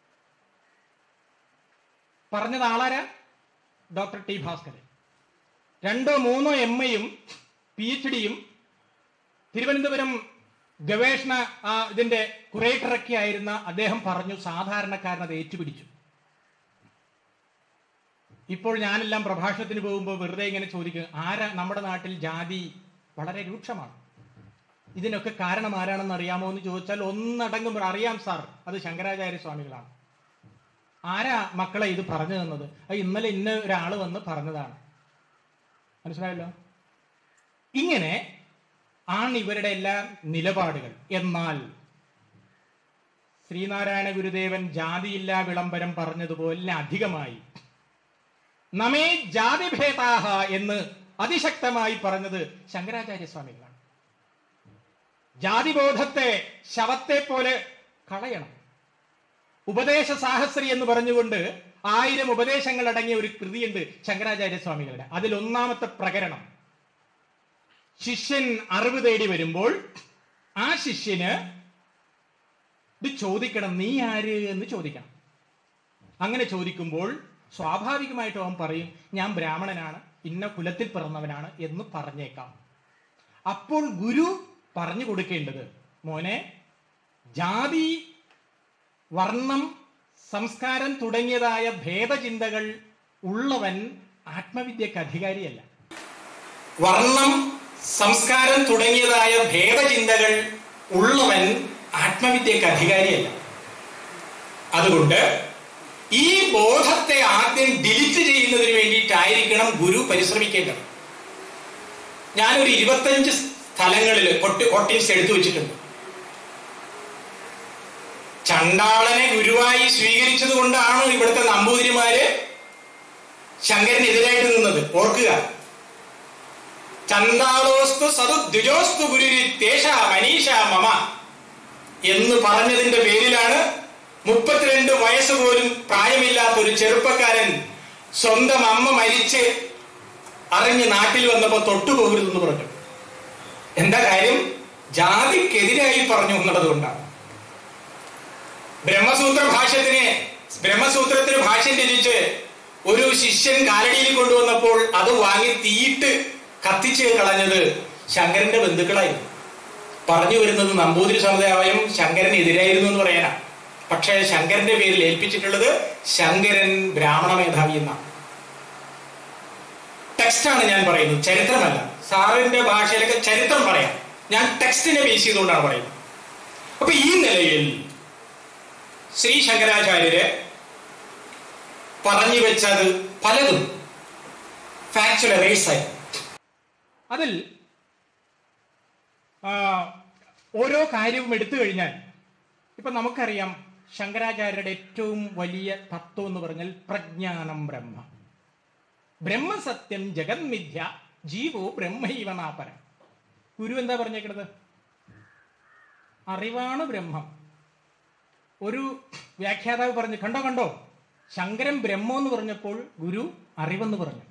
പറഞ്ഞത് ആളാരാ ഡോക്ടർ ടി ഭാസ്കരൻ രണ്ടോ മൂന്നോ എം എയും പി എച്ച് ഡിയും തിരുവനന്തപുരം ഗവേഷണ ആ, ഇതിന്റെ കുറേറ്ററൊക്കെ ആയിരുന്ന അദ്ദേഹം പറഞ്ഞു സാധാരണക്കാരൻ അത് ഏറ്റുപിടിച്ചു ഇപ്പോൾ ഞാനെല്ലാം പ്രഭാഷണത്തിന് പോകുമ്പോൾ വെറുതെ ഇങ്ങനെ ചോദിക്കും ആരാ നമ്മുടെ നാട്ടിൽ ജാതി വളരെ രൂക്ഷമാണ് ഇതിനൊക്കെ കാരണം ആരാണെന്ന് അറിയാമോ എന്ന് ചോദിച്ചാൽ ഒന്നടങ്കം അറിയാം സാർ അത് ശങ്കരാചാര്യ സ്വാമികളാണ് ആരാ മക്കളെ ഇത് പറഞ്ഞു തന്നത് അത് ഇന്നലെ ഇന്ന ഒരാൾ വന്ന് പറഞ്ഞതാണ് മനസ്സിലായല്ലോ ഇങ്ങനെ ആണ് ഇവരുടെ എല്ലാ നിലപാടുകൾ എന്നാൽ ശ്രീനാരായണ ഗുരുദേവൻ ജാതിയില്ലാ വിളംബരം പറഞ്ഞതുപോലെ അധികമായി നമേ ജാതിഭേദാഹ എന്ന് അതിശക്തമായി പറഞ്ഞത് ശങ്കരാചാര്യ സ്വാമികളാണ് ജാതിബോധത്തെ ശവത്തെ പോലെ കളയണം ഉപദേശ സാഹസ്രി എന്ന് പറഞ്ഞുകൊണ്ട് ആയിരം ഉപദേശങ്ങൾ അടങ്ങിയ ഒരു കൃതിയുണ്ട് ശങ്കരാചാര്യ സ്വാമികളുടെ അതിൽ ഒന്നാമത്തെ പ്രകരണം ശിഷ്യൻ അറിവ് തേടി വരുമ്പോൾ ആ ശിഷ്യന് ഇത് ചോദിക്കണം നീ ആര് എന്ന് ചോദിക്കണം അങ്ങനെ ചോദിക്കുമ്പോൾ സ്വാഭാവികമായിട്ടും അവൻ പറയും ഞാൻ ബ്രാഹ്മണനാണ് ഇന്ന കുലത്തിൽ പിറന്നവനാണ് എന്ന് പറഞ്ഞേക്കാം അപ്പോൾ ഗുരു പറഞ്ഞു കൊടുക്കേണ്ടത് മോനെ ജാതി വർണ്ണം സംസ്കാരം തുടങ്ങിയതായ ഭേദചിന്തകൾ ഉള്ളവൻ ആത്മവിദ്യക്ക് അധികാരിയല്ല വർണ്ണം സംസ്കാരം തുടങ്ങിയതായ ഭേദചിന്തകൾ ഉള്ളവൻ ആത്മവിദ്യക്ക് അധികാരിയല്ല അതുകൊണ്ട് ഈ ബോധത്തെ ആദ്യം ഡിലിറ്റ് ചെയ്യുന്നതിന് വേണ്ടിയിട്ടായിരിക്കണം ഗുരു പരിശ്രമിക്കേണ്ടത് ഞാനൊരു ഇരുപത്തഞ്ച് സ്ഥലങ്ങളിൽ കൊട്ടി കൊട്ടീസ് എടുത്തു വെച്ചിട്ടുണ്ട് ചണ്ടാളനെ ഗുരുവായി സ്വീകരിച്ചത് കൊണ്ടാണ് ഇവിടുത്തെ നമ്പൂതിരിമാര് ശങ്കരനെതിരായിട്ട് നിന്നത് ഓർക്കുക ചണ്ടാളോസ്തു സതു ദ്വിജോസ്തു ഗുരുരി തേഷ മനീഷ മമ എന്ന് പറഞ്ഞതിന്റെ പേരിലാണ് മുപ്പത്തിരണ്ട് വയസ്സ് പോലും പ്രായമില്ലാത്ത ഒരു ചെറുപ്പക്കാരൻ സ്വന്തം അമ്മ മരിച്ച് അറിഞ്ഞ് നാട്ടിൽ വന്നപ്പോ തൊട്ടുപോകരുതെന്ന് പറഞ്ഞു എന്താ കാര്യം ജാതിക്കെതിരായി പറഞ്ഞു എന്നുള്ളത് കൊണ്ടാണ് ബ്രഹ്മസൂത്ര ഭാഷ്യത്തിന് ബ്രഹ്മസൂത്രത്തിന് ഭാഷ്യം രചിച്ച് ഒരു ശിഷ്യൻ കാലടിയിൽ കൊണ്ടുവന്നപ്പോൾ അത് വാങ്ങി തീയിട്ട് കത്തിച്ച് കളഞ്ഞത് ശങ്കരന്റെ ബന്ധുക്കളായിരുന്നു പറഞ്ഞു വരുന്നത് നമ്പൂതിരി സമുദായം ശങ്കരനെതിരായിരുന്നു എന്ന് പറയാനാ പക്ഷേ ശങ്കരന്റെ പേരിൽ ഏൽപ്പിച്ചിട്ടുള്ളത് ശങ്കരൻ ബ്രാഹ്മണ മേധാവി എന്നാണ് ടെക്സ്റ്റാണ് ഞാൻ പറയുന്നത് ചരിത്രമല്ല സാറിന്റെ ഭാഷയിലൊക്കെ ചരിത്രം പറയാം ഞാൻ ടെക്സ്റ്റിനെ ബേസ് ചെയ്തുകൊണ്ടാണ് പറയുന്നത് അപ്പൊ ഈ നിലയിൽ ശ്രീ ശങ്കരാചാര്യര് പറഞ്ഞു വെച്ചത് പലതും ഫാക്ച്വൽ എറേസായി അതിൽ ആ, ഓരോ കാര്യവും എടുത്തു കഴിഞ്ഞാൽ ഇപ്പൊ നമുക്കറിയാം ശങ്കരാചാര്യരുടെ ഏറ്റവും വലിയ തത്വം എന്ന് പറഞ്ഞാൽ പ്രജ്ഞാനം ബ്രഹ്മ ബ്രഹ്മസത്യം ജഗന്മിഥ്യ ജീവോ ബ്രഹ്മൈവ നാപരം ഗുരു എന്താ പറഞ്ഞേക്കണത് അറിവാണ് ബ്രഹ്മം ഒരു വ്യാഖ്യാതാവ് പറഞ്ഞു കണ്ടോ കണ്ടോ ശങ്കരൻ ബ്രഹ്മം എന്ന് പറഞ്ഞപ്പോൾ ഗുരു അറിവെന്ന് പറഞ്ഞു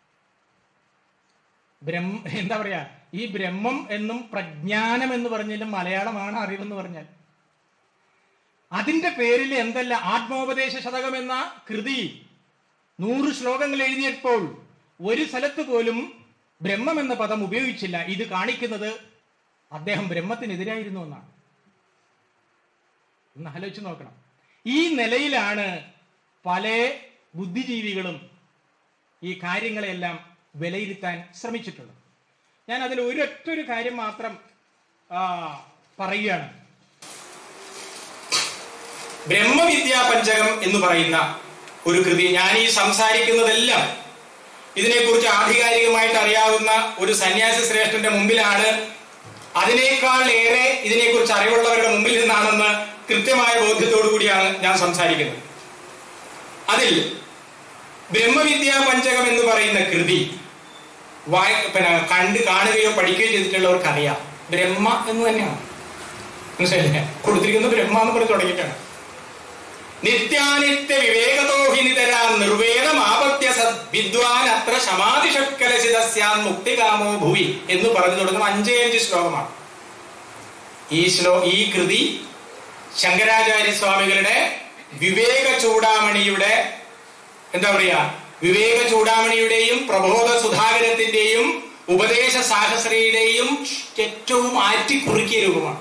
ബ്രഹ്മ എന്താ പറയാ ഈ ബ്രഹ്മം എന്നും പ്രജ്ഞാനം എന്ന് പറഞ്ഞാലും മലയാളമാണ് അറിവെന്ന് പറഞ്ഞാൽ അതിന്റെ പേരിൽ എന്തല്ല ആത്മോപദേശ ശതകം എന്ന കൃതി നൂറ് ശ്ലോകങ്ങൾ എഴുതിയപ്പോൾ ഒരു സ്ഥലത്ത് പോലും ബ്രഹ്മം എന്ന പദം ഉപയോഗിച്ചില്ല ഇത് കാണിക്കുന്നത് അദ്ദേഹം ബ്രഹ്മത്തിനെതിരായിരുന്നു എന്നാണ് ഒന്ന് ആലോചിച്ച് നോക്കണം ഈ നിലയിലാണ് പല ബുദ്ധിജീവികളും ഈ കാര്യങ്ങളെല്ലാം വിലയിരുത്താൻ ശ്രമിച്ചിട്ടുള്ളത് ഞാൻ അതിൽ ഒരൊറ്റൊരു കാര്യം മാത്രം ആ, പറയുകയാണ് ബ്രഹ്മവിദ്യാ പഞ്ചകം എന്ന് പറയുന്ന ഒരു കൃതി ഞാൻ ഈ സംസാരിക്കുന്നതെല്ലാം ഇതിനെക്കുറിച്ച് ആധികാരികമായിട്ട് അറിയാവുന്ന ഒരു സന്യാസി ശ്രേഷ്ഠന്റെ മുമ്പിലാണ് അതിനേക്കാൾ ഏറെ ഇതിനെക്കുറിച്ച് അറിവുള്ളവരുടെ മുമ്പിൽ നിന്നാണെന്ന് കൃത്യമായ ബോധ്യത്തോടു കൂടിയാണ് ഞാൻ സംസാരിക്കുന്നത് അതിൽ ബ്രഹ്മവിദ്യാ പഞ്ചകം എന്ന് പറയുന്ന കൃതി വായ പിന്നെ കണ്ട് കാണുകയോ പഠിക്കുകയോ ചെയ്തിട്ടുള്ളവർക്ക് അറിയാം ബ്രഹ്മ എന്ന് തന്നെയാണ് മനസ്സിലായില്ലേ കൊടുത്തിരിക്കുന്നത് ബ്രഹ്മ എന്ന് പറഞ്ഞ് തുടങ്ങിയിട്ടാണ് നിത്യാനിത്യ വിവേകതോഹിനിതര നിർവേദമാപത്യ സദ് വിദ്വാൻ അത്ര ശമാതിഷക്കലശിതസ്യാൻ മുക്തികാമോ ഭുവി എന്ന് പറഞ്ഞു തുടങ്ങുന്ന അഞ്ചേ അഞ്ച് ശ്ലോകമാണ് ഈ ശ്ലോ ഈ കൃതി ശങ്കരാചാര്യ സ്വാമികളുടെ വിവേക ചൂടാമണിയുടെ എന്താ പറയാ വിവേക ചൂടാമണിയുടെയും പ്രബോധ സുധാകരത്തിന്റെയും ഉപദേശ സാഹസ്രയുടെയും ഏറ്റവും ആറ്റിക്കുറുക്കിയ രൂപമാണ്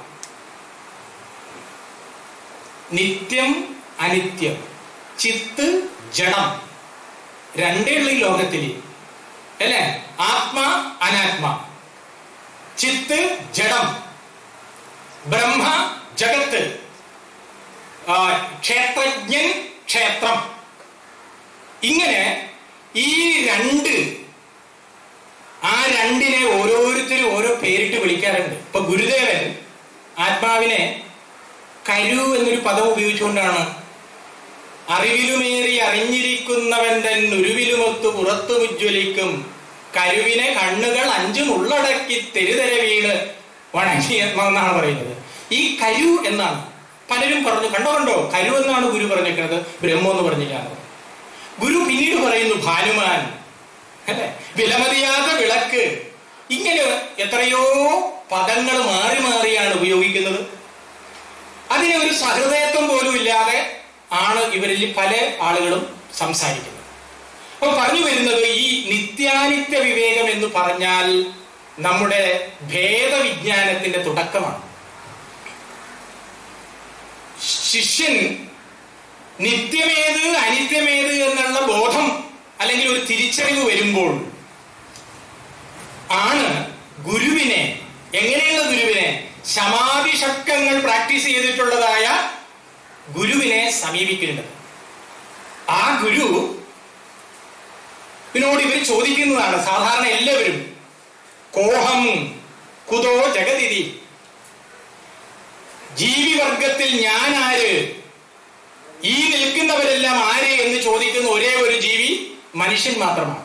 നിത്യം അനിത്യം ചിത്ത് ജഡം രണ്ടേ ഉള്ളൂ ഈ ലോകത്തിൽ അല്ലേ ആത്മ അനാത്മ ചിത്ത് ജഡം ബ്രഹ്മ ജഗത്ത് ആ, ക്ഷേത്രജ്ഞൻ ക്ഷേത്രം ഇങ്ങനെ ഈ രണ്ട് ആ രണ്ടിനെ ഓരോരുത്തരും ഓരോ പേരിട്ട് വിളിക്കാറുണ്ട് ഇപ്പൊ ഗുരുദേവൻ ആത്മാവിനെ കരു എന്നൊരു പദം ഉപയോഗിച്ചുകൊണ്ടാണ് അറിവിലുമേറി അറിഞ്ഞിരിക്കുന്നവൻ തൻ ഉരുവിലുമൊത്തു പുറത്തു ഉജ്ജ്വലിക്കും കരുവിനെ കണ്ണുകൾ അഞ്ചും ഉള്ളടക്കി തെരുതര വീണ് വണങ്ങി എന്നാണ് പറയുന്നത് ഈ കരു എന്നാണ് പലരും പറഞ്ഞു കണ്ടോ കണ്ടോ കരു എന്നാണ് ഗുരു പറഞ്ഞിരിക്കുന്നത് ബ്രഹ്മം എന്ന് പറഞ്ഞില്ല ഗുരു പിന്നീട് പറയുന്നു ഭാനുമാൻ അല്ലെ വിലമതിയാത്ത വിളക്ക് ഇങ്ങനെ എത്രയോ പദങ്ങൾ മാറി മാറിയാണ് ഉപയോഗിക്കുന്നത് അതിന് ഒരു സഹൃദയത്വം പോലും ഇല്ലാതെ ആണ് ഇവരിൽ പല ആളുകളും സംസാരിക്കുന്നത് അപ്പൊ പറഞ്ഞു വരുന്നത് ഈ നിത്യാനിത്യ വിവേകം എന്ന് പറഞ്ഞാൽ നമ്മുടെ ഭേദവിജ്ഞാനത്തിന്റെ തുടക്കമാണ് ശിഷ്യൻ നിത്യമേത് അനിത്യമേത് എന്നുള്ള ബോധം അല്ലെങ്കിൽ ഒരു തിരിച്ചറിവ് വരുമ്പോൾ ആണ് ഗുരുവിനെ എങ്ങനെയുള്ള ഗുരുവിനെ ശമാധിഷക്കങ്ങൾ പ്രാക്ടീസ് ചെയ്തിട്ടുള്ളതായ ഗുരുവിനെ സമീപിക്കേണ്ടത് ആ ഗുരു ഇതിനോട് ഇവർ ചോദിക്കുന്നതാണ് സാധാരണ എല്ലാവരും കോഹം കുതോ ജഗതിരി ജീവിവർഗത്തിൽ ഞാൻ ആര് ഈ നിൽക്കുന്നവരെല്ലാം ആര് എന്ന് ചോദിക്കുന്ന ഒരേ ഒരു ജീവി മനുഷ്യൻ മാത്രമാണ്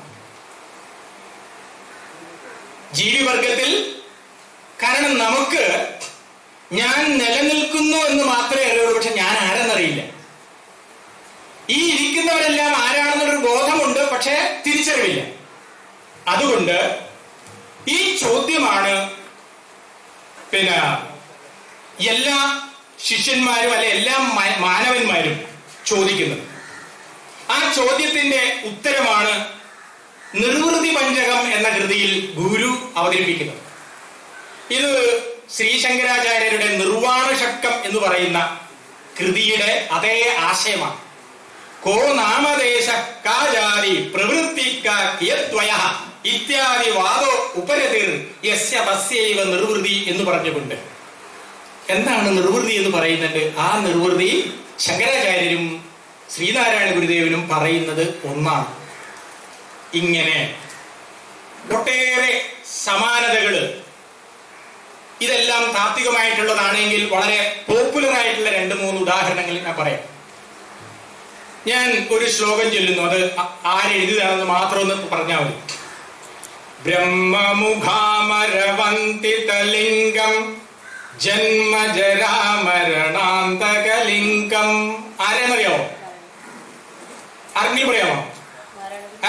ജീവിവർഗത്തിൽ കാരണം നമുക്ക് ഞാൻ നിലനിൽക്കുന്നു എന്ന് മാത്രമേ അറിയുള്ളൂ പക്ഷെ ഞാൻ ആരെന്നറിയില്ല ഈ ഇരിക്കുന്നവരെല്ലാം ആരാണെന്നൊരു ബോധമുണ്ട് പക്ഷെ തിരിച്ചറിവില്ല അതുകൊണ്ട് ഈ ചോദ്യമാണ് പിന്നെ എല്ലാ ശിഷ്യന്മാരും അല്ലെ എല്ലാ മ- മാനവന്മാരും ചോദിക്കുന്നത് ആ ചോദ്യത്തിന്റെ ഉത്തരമാണ് നിർവൃതി പഞ്ചകം എന്ന കൃതിയിൽ ഗുരു അവതരിപ്പിക്കുന്നത് ഇത് ശ്രീശങ്കരാചാര്യരുടെ നിർവാണ ഷക്കം എന്ന് പറയുന്ന കൃതിയുടെ അതേ ആശയമാണ് കോ നാമദേശ കാ ജാതി പ്രവൃത്തി കാ കിയദ്വയ ഇത്യാദി വാദോ ഉപരതിർ യസ്യ തസ്യൈവ നിർവൃതി എന്ന് പറഞ്ഞുകൊണ്ട് എന്താണ് നിർവൃതി എന്ന് പറയുന്നുണ്ട് ആ നിർവൃതി ശങ്കരാചാര്യരും ശ്രീനാരായണ ഗുരുദേവനും പറയുന്നത് ഒന്നാണ് ഇങ്ങനെ ഒട്ടേറെ സമാനതകള് ഇതെല്ലാം താത്വികമായിട്ടുള്ളതാണെങ്കിൽ വളരെ പോപ്പുലർ ആയിട്ടുള്ള രണ്ട് മൂന്ന് ഉദാഹരണങ്ങൾ ഞാൻ പറയാം ഞാൻ ഒരു ശ്ലോകം ചൊല്ലുന്നു അത് ആ- ആരെഴുതിയതാണെന്ന് മാത്രം ഒന്ന് പറഞ്ഞാൽ മതി ബ്രഹ്മമുഖാമരവന്തിതലിംഗം ജന്മജരാമരണാന്തകലിംഗം ആരെന്നറിയാമോ ആർക്കെങ്കിലും പറയാമോ ഏ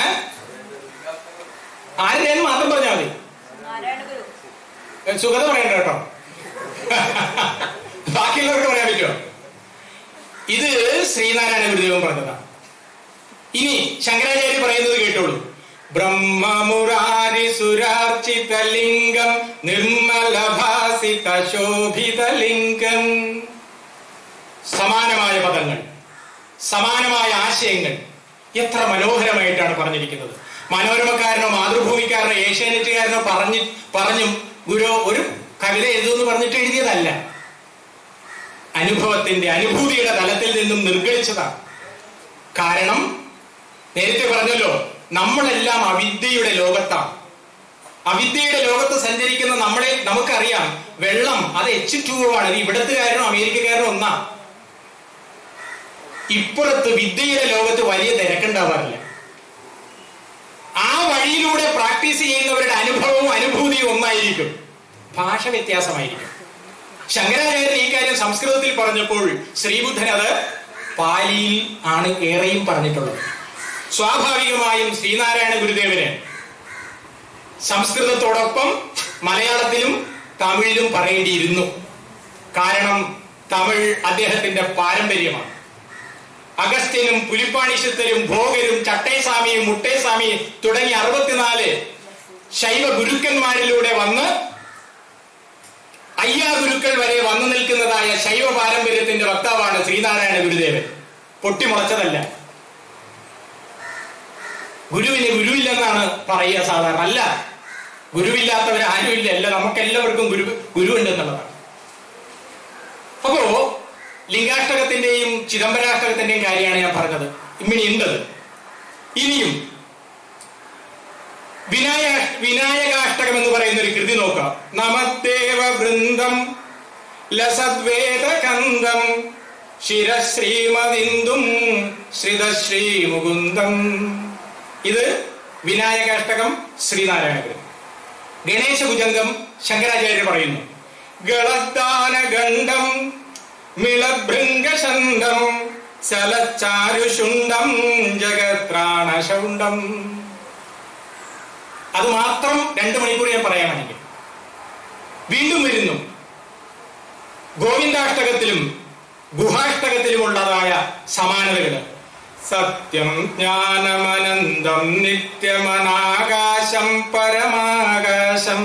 ആരെന്ന് മാത്രം പറഞ്ഞാൽ മതി നാരായണ ഗുരു സുഖത പറയണ്ട കേട്ടോ ബാക്കിയുള്ളവർക്ക് പറയാൻ പറ്റുമോ ഇത് ശ്രീനാരായണ ഗുരുദേവൻ പറഞ്ഞതാണ് ഇനി ശങ്കരാചാര്യ പറയുന്നത് കേട്ടോളൂ ബ്രഹ്മമുരാരി സുരാർച്ചിത ലിംഗം നിർമ്മല ഭാസിത ശോഭിത ലിംഗം സമാനമായ പദങ്ങൾ സമാനമായ ആശയങ്ങൾ എത്ര മനോഹരമായിട്ടാണ് പറഞ്ഞിരിക്കുന്നത് മനോരമക്കാരനോ മാതൃഭൂമിക്കാരനോ ഏഷ്യാനെറ്റുകാരനോ പറഞ്ഞ് പറഞ്ഞും ഗുരു ഒരു കവിത എഴുതുമെന്ന് പറഞ്ഞിട്ട് എഴുതിയതല്ല അനുഭവത്തിന്റെ അനുഭൂതിയുടെ തലത്തിൽ നിന്നും നിർഗളിച്ചതാണ് കാരണം നേരത്തെ പറഞ്ഞല്ലോ നമ്മളെല്ലാം അവിദ്യയുടെ ലോകത്താണ് അവിദ്യയുടെ ലോകത്ത് സഞ്ചരിക്കുന്ന നമ്മളെ നമുക്കറിയാം വെള്ളം അത് എച്ച് ടു ആണ് ഇത് ഇവിടത്തുകാരനോ അമേരിക്കക്കാരനോ ഒന്നാ ഇപ്പുറത്ത് വിദ്യയുടെ ലോകത്ത് വലിയ തിരക്കുണ്ടാവാറില്ല ആ വഴിയിലൂടെ പ്രാക്ടീസ് ചെയ്യുന്നവരുടെ അനുഭവവും അനുഭൂതിയും ഒന്നായിരിക്കും ഭാഷ വ്യത്യാസമായിരിക്കും ശങ്കരാചാര്യൻ ഈ കാര്യം സംസ്കൃതത്തിൽ പറഞ്ഞപ്പോൾ ശ്രീബുദ്ധൻ അത് പാലിയിൽ ആണ് ഏറെയും പറഞ്ഞിട്ടുള്ളത് സ്വാഭാവികമായും ശ്രീനാരായണ ഗുരുദേവന് സംസ്കൃതത്തോടൊപ്പം മലയാളത്തിലും തമിഴിലും പറയേണ്ടിയിരുന്നു കാരണം തമിഴ് അദ്ദേഹത്തിന്റെ പാരമ്പര്യമാണ് അഗസ്ത്യനും പുലിപ്പാണിശത്തരും ഭോഗരും ചട്ടേസ്വാമിയും മുട്ടേസ്വാമിയും തുടങ്ങി അറുപത്തിനാല് ശൈവ ഗുരുക്കന്മാരിലൂടെ വന്ന് അയ്യാ ഗുരുക്കൾ വരെ വന്നു നിൽക്കുന്നതായ ശൈവ പാരമ്പര്യത്തിന്റെ വക്താവാണ് ശ്രീനാരായണ ഗുരുദേവൻ പൊട്ടിമുളച്ചതല്ല ഗുരുവിന് ഗുരുവില്ലെന്നാണ് പറയുക സാധാരണ അല്ല ഗുരുവില്ലാത്തവർ ആരുമില്ല അല്ല നമുക്കെല്ലാവർക്കും ഗുരു ഗുരുവുണ്ടെന്നുള്ളതാണ് അപ്പോ ലിംഗാഷ്ടകത്തിന്റെയും ചിദംബരാഷ്ടകത്തിന്റെയും കാര്യമാണ് ഞാൻ പറഞ്ഞത് ഇമ്മിണി ഉണ്ടത് ഇനിയും വിനായ വിനായകാഷ്ടകം എന്ന് പറയുന്ന ഒരു കൃതി നോക്കാം നമത്തേവ വൃന്ദം ലസദ്വേദകന്ദം ശിരശ്രീമതിന്ദും ശ്രിതശ്രീ മുകുന്ദം ഇത് വിനായകാഷ്ടകം ശ്രീനാരായണ ഗുരു ഗണേശഭുജംഗം ശങ്കരാചാര്യർ പറയുന്നു ഗളദാനഗണ്ഡം മിളഭൃംഗശന്തം ചലച്ചാരുഷുണ്ടം ജഗത്രാണശൗണ്ടം അത് മാത്രം രണ്ടു മണിക്കൂർ ഞാൻ പറയാമെങ്കിൽ വീണ്ടും വരുന്നു ഗോവിന്ദാഷ്ടകത്തിലും ഗുഹാഷ്ടകത്തിലുമുള്ളതായ സമാനതകൾ സത്യം ജ്ഞാനമനന്തം നിത്യമനാകാശം പരമാകാശം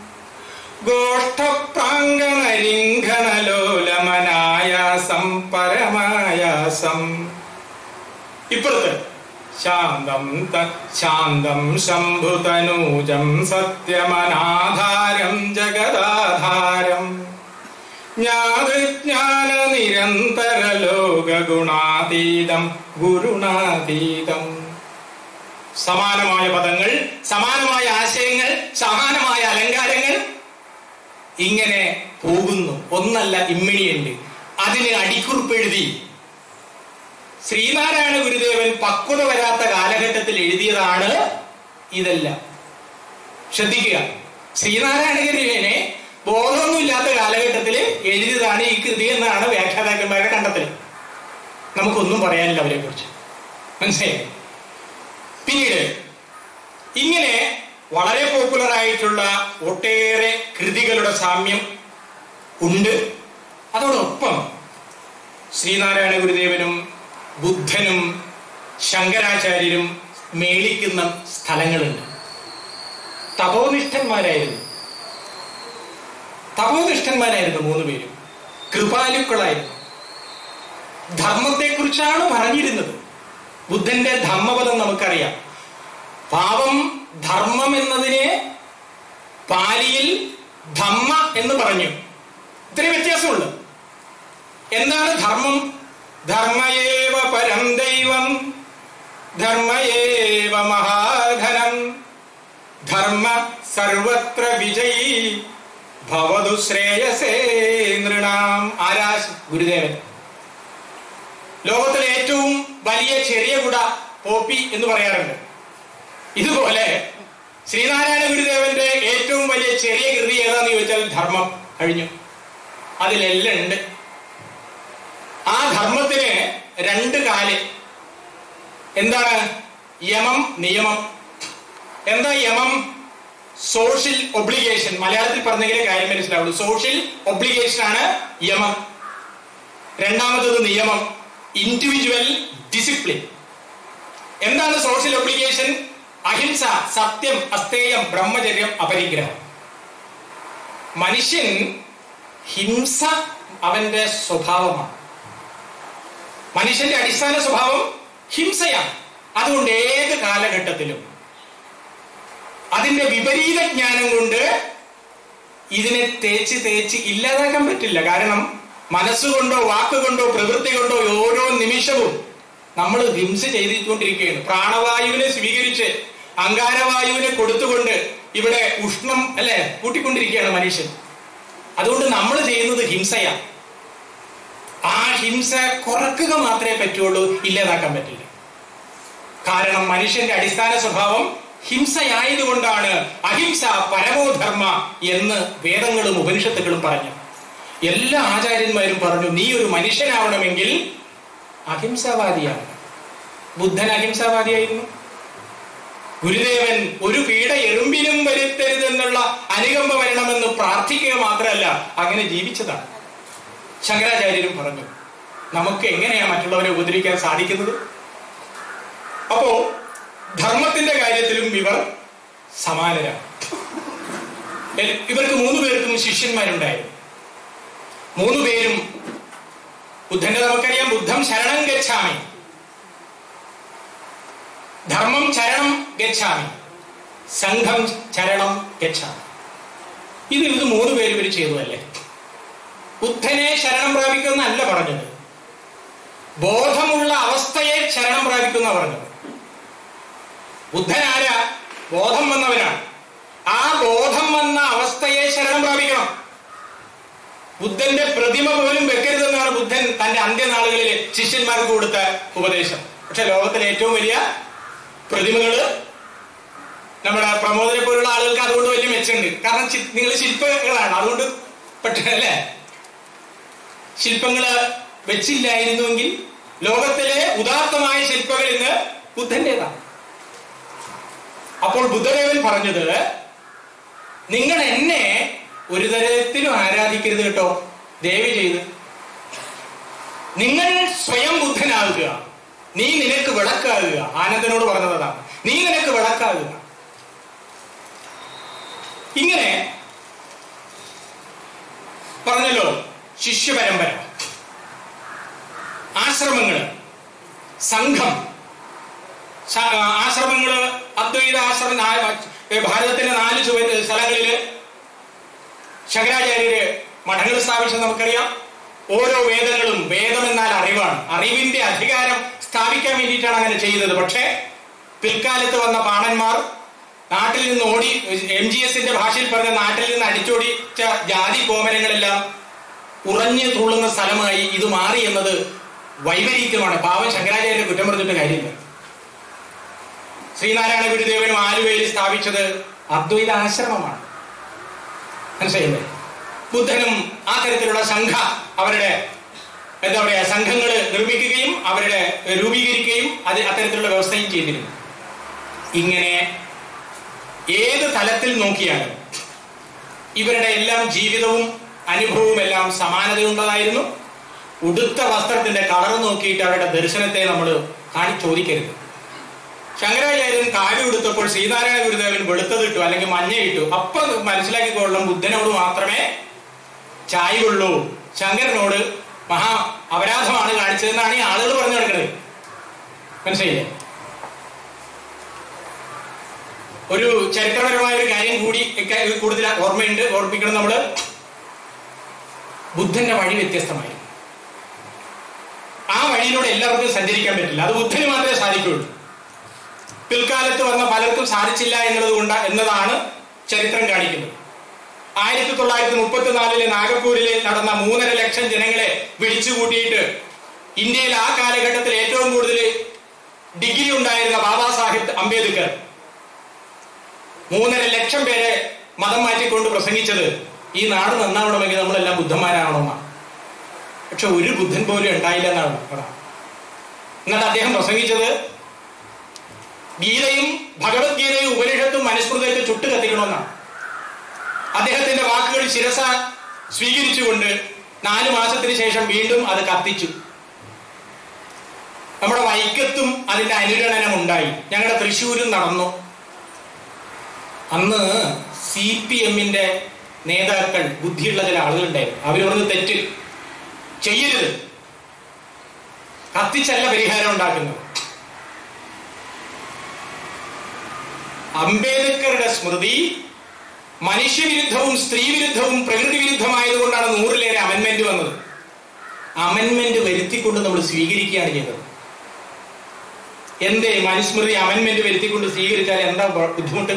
ഗോഷ്ഠപ്രാങ്കണരിംഗണലോലമനായാസം പരമായാസം ഇപ്പുറത്ത് ശാന്തം ത- ശാന്തം ശംഭുതനൂജം സത്യമനാധാരം ജഗദാധാരം ജ്ഞാതജ്ഞാന നിരന്തര ലോകഗുണാതീതം ഗുരുണാതീതം സമാനമായ പദങ്ങൾ സമാനമായ ആശയങ്ങൾ സമാനമായ അലങ്കാരങ്ങൾ ഇങ്ങനെ പോകുന്നു ഒന്നല്ല ഇമ്മിണിയുണ്ട് അതിന് അടിക്കുറിപ്പ് എഴുതി ശ്രീനാരായണ ഗുരുദേവൻ പക്വത വരാത്ത കാലഘട്ടത്തിൽ എഴുതിയതാണ് ഇതെല്ലാം ശ്രദ്ധിക്കുക ശ്രീനാരായണ ഗുരുവിനെ ബോധമൊന്നുമില്ലാത്ത കാലഘട്ടത്തിൽ എഴുതിയതാണ് ഈ കൃതി എന്നാണ് വ്യാഖ്യാതാക്കന്മാരുടെ കണ്ടെത്തൽ നമുക്കൊന്നും പറയാനില്ല അവരെ കുറിച്ച് മനസ്സിലായി പിന്നീട് ഇങ്ങനെ വളരെ പോപ്പുലർ ആയിട്ടുള്ള ഒട്ടേറെ കൃതികളുടെ സാമ്യം ഉണ്ട് അതോടൊപ്പം ശ്രീനാരായണ ഗുരുദേവനും ബുദ്ധനും ശങ്കരാചാര്യരും മേളിക്കുന്ന സ്ഥലങ്ങളുണ്ട് തപോനിഷ്ഠന്മാരായിരുന്നു തപോനിഷ്ഠന്മാരായിരുന്നു മൂന്ന് പേരും കൃപാലുക്കളായിരുന്നു ധർമ്മത്തെക്കുറിച്ചാണ് പറഞ്ഞിരുന്നത് ബുദ്ധന്റെ ധർമ്മപദം നമുക്കറിയാം പാപം ധർമ്മം എന്നതിനെ പാലിയിൽ ധമ്മ എന്ന് പറഞ്ഞു ഇത്രയും വ്യത്യാസമുള്ളു എന്താണ് ധർമ്മം ധർമ്മയേവ പരം ദൈവം ധർമ്മയേവ മഹാധനം ധർമ്മ സർവത്ര വിജയി ഭവതു ശ്രേയസേ നൃണാം ആരാശ് ഗുരുദേവൻ ലോകത്തിലെ ഏറ്റവും വലിയ ചെറിയ കുട പോപ്പി എന്ന് പറയാറുണ്ട് ഇതുപോലെ ശ്രീനാരായണ ഗുരുദേവന്റെ ഏറ്റവും വലിയ ചെറിയ കൃതി ഏതാന്ന് ചോദിച്ചാൽ ധർമ്മം കഴിഞ്ഞു അതിലെല്ലാം ഉണ്ട് ആ ധർമ്മത്തിന് രണ്ട് കാല് എന്താണ് യമം നിയമം എന്താ യമം സോഷ്യൽ ഒബ്ലിഗേഷൻ മലയാളത്തിൽ പറഞ്ഞെങ്കിലേ കാര്യം മനസ്സിലാവുള്ളൂ സോഷ്യൽ ഒബ്ലിഗേഷൻ ആണ് യമം രണ്ടാമത്തത് നിയമം ഇൻഡിവിജ്വൽ ഡിസിപ്ലിൻ എന്താണ് സോഷ്യൽ ഒബ്ലിഗേഷൻ അഹിംസ സത്യം അസ്തേയം ബ്രഹ്മചര്യം അപരിഗ്രഹം മനുഷ്യൻ ഹിംസ അവന്റെ സ്വഭാവമാണ് മനുഷ്യന്റെ അടിസ്ഥാന സ്വഭാവം ഹിംസയാണ് അതുകൊണ്ട് ഏത് കാലഘട്ടത്തിലും അതിന്റെ വിപരീത ജ്ഞാനം കൊണ്ട് ഇതിനെ തേച്ച് തേച്ച് ഇല്ലാതാക്കാൻ പറ്റില്ല കാരണം മനസ്സുകൊണ്ടോ വാക്കുകൊണ്ടോ പ്രവൃത്തി കൊണ്ടോ ഓരോ നിമിഷവും നമ്മൾ ഹിംസ ചെയ്തുകൊണ്ടിരിക്കുകയാണ് പ്രാണവായുവിനെ സ്വീകരിച്ച് അങ്കാരവായുവിനെ കൊടുത്തുകൊണ്ട് ഇവിടെ ഉഷ്ണം അല്ലെ കൂട്ടിക്കൊണ്ടിരിക്കുകയാണ് മനുഷ്യൻ അതുകൊണ്ട് നമ്മൾ ചെയ്യുന്നത് ഹിംസയാണ് ആ ഹിംസ കുറക്കുക മാത്രമേ പറ്റുള്ളൂ ഇല്ലാതാക്കാൻ പറ്റില്ല കാരണം മനുഷ്യന്റെ അടിസ്ഥാന സ്വഭാവം ഹിംസയായതുകൊണ്ടാണ് അഹിംസ പരമോധർമ്മ എന്ന് വേദങ്ങളും ഉപനിഷത്തുക്കളും പറഞ്ഞു എല്ലാ ആചാര്യന്മാരും പറഞ്ഞു നീ ഒരു മനുഷ്യനാവണമെങ്കിൽ അഹിംസാവാദിയാണ് ബുദ്ധൻ അഹിംസാവാദിയായിരുന്നു ഗുരുദേവൻ ഒരു പീഡ എറുമ്പിനും വരുത്തരുതെന്നുള്ള അനുകമ്പ വരണമെന്ന് പ്രാർത്ഥിക്കുക മാത്രമല്ല അങ്ങനെ ജീവിച്ചതാണ് ശങ്കരാചാര്യരും പറഞ്ഞു നമുക്ക് എങ്ങനെയാ മറ്റുള്ളവരെ ഉപദ്രവിക്കാൻ സാധിക്കുന്നത് അപ്പോ ധർമ്മത്തിന്റെ കാര്യത്തിലും ഇവർ സമാനരാണ് എ- ഇവർക്ക് മൂന്ന് പേർക്കും ശിഷ്യന്മാരുണ്ടായിരുന്നു മൂന്ന് പേരും ബുദ്ധന്റെ നമുക്കറിയാം ബുദ്ധം ശരണം ഗച്ഛാമി ധർമ്മം ചരണം ഗച്ഛാമി സംഘം ചരണം ഗച്ഛാമി ഇത് ഇത് മൂന്ന് പേര് ഇവർ ചെയ്തതല്ലേ ബുദ്ധനെ ശരണം പ്രാപിക്കുമെന്നല്ല പറഞ്ഞത് ബോധമുള്ള അവസ്ഥയെ ശരണം പ്രാപിക്കുന്ന പറഞ്ഞത് ബുദ്ധൻ ആരാ ബോധം വന്നവനാണ് ആ ബോധം വന്ന അവസ്ഥയെ ശരണം പ്രാപിക്കണം ബുദ്ധന്റെ പ്രതിമ പോലും വെക്കരുതെന്നാണ് ബുദ്ധൻ തന്റെ അന്ത്യനാളുകളിൽ ശിഷ്യന്മാർക്ക് കൊടുത്ത ഉപദേശം പക്ഷെ ലോകത്തിലെ ഏറ്റവും വലിയ പ്രതിമകള് നമ്മുടെ പ്രമോദനെ പോലുള്ള ആളുകൾക്ക് അതുകൊണ്ട് വലിയ മെച്ചമുണ്ട് കാരണം നിങ്ങൾ ശില്പങ്ങളാണ് അതുകൊണ്ട് പെട്ടെന്ന് അല്ലേ ശില്പങ്ങള് വെച്ചില്ലായിരുന്നുവെങ്കിൽ ലോകത്തിലെ ഉദാത്തമായ ശില്പങ്ങൾ ഇന്ന് ബുദ്ധന്റേതാണ് അപ്പോൾ ബുദ്ധദേവൻ പറഞ്ഞത് നിങ്ങൾ എന്നെ ഒരു തരത്തിലും ആരാധിക്കരുത് കേട്ടോ ദയവ് ചെയ്ത് നിങ്ങൾ സ്വയം ബുദ്ധനാകുക നീ നിനക്ക് വിളക്കാകുക ആനന്ദനോട് പറഞ്ഞതാണ് നീ നിനക്ക് വിളക്കാകുക ഇങ്ങനെ പറഞ്ഞല്ലോ ശിഷ്യപരമ്പര ആശ്രമങ്ങള് സംഘം സ- ആശ്രമങ്ങള് അദ്വൈത ആശ്രമം നാ- ഏ, ഭാരതത്തിലെ നാല് ചുവ സ്ഥലങ്ങളില് ശങ്കരാചാര്യര് മഠങ്ങൾ സ്ഥാപിച്ചത് നമുക്കറിയാം ഓരോ വേദങ്ങളും വേദം എന്നാൽ അറിവാണ് അറിവിന്റെ അധികാരം സ്ഥാപിക്കാൻ വേണ്ടിയിട്ടാണ് അങ്ങനെ ചെയ്യുന്നത് പക്ഷേ പിൽക്കാലത്ത് വന്ന പാണന്മാർ നാട്ടിൽ നിന്ന് ഓടി എം ജി എസിന്റെ ഭാഷയിൽ പറഞ്ഞ നാട്ടിൽ നിന്ന് അടിച്ചോടിച്ച ജാതി കോമരങ്ങളെല്ലാം ഉറഞ്ഞു തുള്ളുന്ന സ്ഥലമായി ഇത് മാറി എന്നത് വൈപരീത്യമാണ് പാവം ശങ്കരാചാര്യരെ കുറ്റം പറഞ്ഞിട്ട് കാര്യമില്ല ശ്രീനാരായണ ഗുരുദേവനും ആലുവയിൽ സ്ഥാപിച്ചത് അദ്വൈത ആശ്രമമാണ് മനസ്സിലായില്ലേ ബുദ്ധനും ആ തരത്തിലുള്ള സംഘ അവരുടെ എന്താ പറയാ സംഘങ്ങൾ നിർമ്മിക്കുകയും അവരുടെ രൂപീകരിക്കുകയും അത് അത്തരത്തിലുള്ള വ്യവസ്ഥയും ചെയ്തിരുന്നു ഇങ്ങനെ ഏത് തലത്തിൽ നോക്കിയാലും ഇവരുടെ എല്ലാം ജീവിതവും അനുഭവവും എല്ലാം സമാനതയുള്ളതായിരുന്നു ഉടുത്ത വസ്ത്രത്തിന്റെ കളർ നോക്കിയിട്ട് അവരുടെ ദർശനത്തെ നമ്മൾ കാണി ചോദിക്കരുത് ശങ്കരാചാര്യൻ കാവ്യ കൊടുത്തപ്പോൾ ശ്രീനാരായണ ഗുരുദേവൻ വെളുത്തതിട്ടു അല്ലെങ്കിൽ മഞ്ഞ ഇട്ടു അപ്പൊ മനസ്സിലാക്കിക്കൊള്ളണം ബുദ്ധനോട് മാത്രമേ ചായവുള്ളൂ ശങ്കരനോട് മഹാ അപരാധമാണ് കാണിച്ചതെന്നാണ് ഈ ആളുകൾ പറഞ്ഞു നടക്കുന്നത് മനസ്സിലായില്ലേ ഒരു ചരിത്രപരമായ ഒരു കാര്യം കൂടി ഇക്ക- കൂടുതൽ ഓർമ്മയുണ്ട് ഓർമ്മിക്കണം നമ്മള് ബുദ്ധന്റെ വഴി വ്യത്യസ്തമായിരുന്നു ആ വഴിയിലൂടെ എല്ലാവർക്കും സഞ്ചരിക്കാൻ പറ്റില്ല അത് ബുദ്ധന് മാത്രമേ സാധിക്കുകയുള്ളൂ പിൽക്കാലത്ത് വന്ന പലർക്കും സാധിച്ചില്ല എന്നുള്ളത് കൊണ്ട് എന്നതാണ് ചരിത്രം കാണിക്കുന്നത് ആയിരത്തി തൊള്ളായിരത്തി മുപ്പത്തിനാലിലെ നാഗപ്പൂരിൽ നടന്ന മൂന്നര ലക്ഷം ജനങ്ങളെ വിളിച്ചു കൂട്ടിയിട്ട് ഇന്ത്യയിൽ ആ കാലഘട്ടത്തിൽ ഏറ്റവും കൂടുതൽ ഡിഗ്രി ഉണ്ടായിരുന്ന ബാബാ സാഹിബ് അംബേദ്കർ മൂന്നര ലക്ഷം പേരെ മതം മാറ്റിക്കൊണ്ട് പ്രസംഗിച്ചത് ഈ നാട് നന്നാവണമെങ്കിൽ നമ്മളെല്ലാം ബുദ്ധന്മാരാവണമെന്നാണ് പക്ഷെ ഒരു ബുദ്ധൻ പോലും ഉണ്ടായില്ല എന്നാണ് പറഞ്ഞത്. എന്നിട്ട് അദ്ദേഹം പ്രസംഗിച്ചത് ഗീതയും ഭഗവത്ഗീതയും ഉപനിഷത്തും മനുസ്മൃതത്തെ ചുട്ടു കത്തിക്കണമെന്നാണ് അദ്ദേഹത്തിന്റെ വാക്കുകൾ ശിരസ സ്വീകരിച്ചുകൊണ്ട് നാല് മാസത്തിന് ശേഷം വീണ്ടും അത് കത്തിച്ചു നമ്മുടെ വൈക്കത്തും അതിന്റെ അനുരണനം ഉണ്ടായി ഞങ്ങളുടെ തൃശ്ശൂരും നടന്നു അന്ന് സി പി എമ്മിന്റെ നേതാക്കൾ ബുദ്ധിയുള്ള ചില ആളുകളുണ്ടായിരുന്നു അവരോട് തെറ്റ് ചെയ്യരുത് കത്തിച്ചല്ല പരിഹാരം ഉണ്ടാക്കുന്നത് അംബേദ്കറുടെ സ്മൃതി മനുഷ്യവിരുദ്ധവും സ്ത്രീവിരുദ്ധവും പ്രകൃതി വിരുദ്ധമായതുകൊണ്ടാണ് നൂറിലേറെ അമെന്മെന്റ് വന്നത് അമെന്മെന്റ് വരുത്തിക്കൊണ്ട് നമ്മൾ സ്വീകരിക്കുകയാണ് ചെയ്തത് എന്തേ മനുസ്മൃതി അമെന്മെന്റ് വരുത്തിക്കൊണ്ട് സ്വീകരിച്ചാൽ എന്താ ബ- ബുദ്ധിമുട്ട്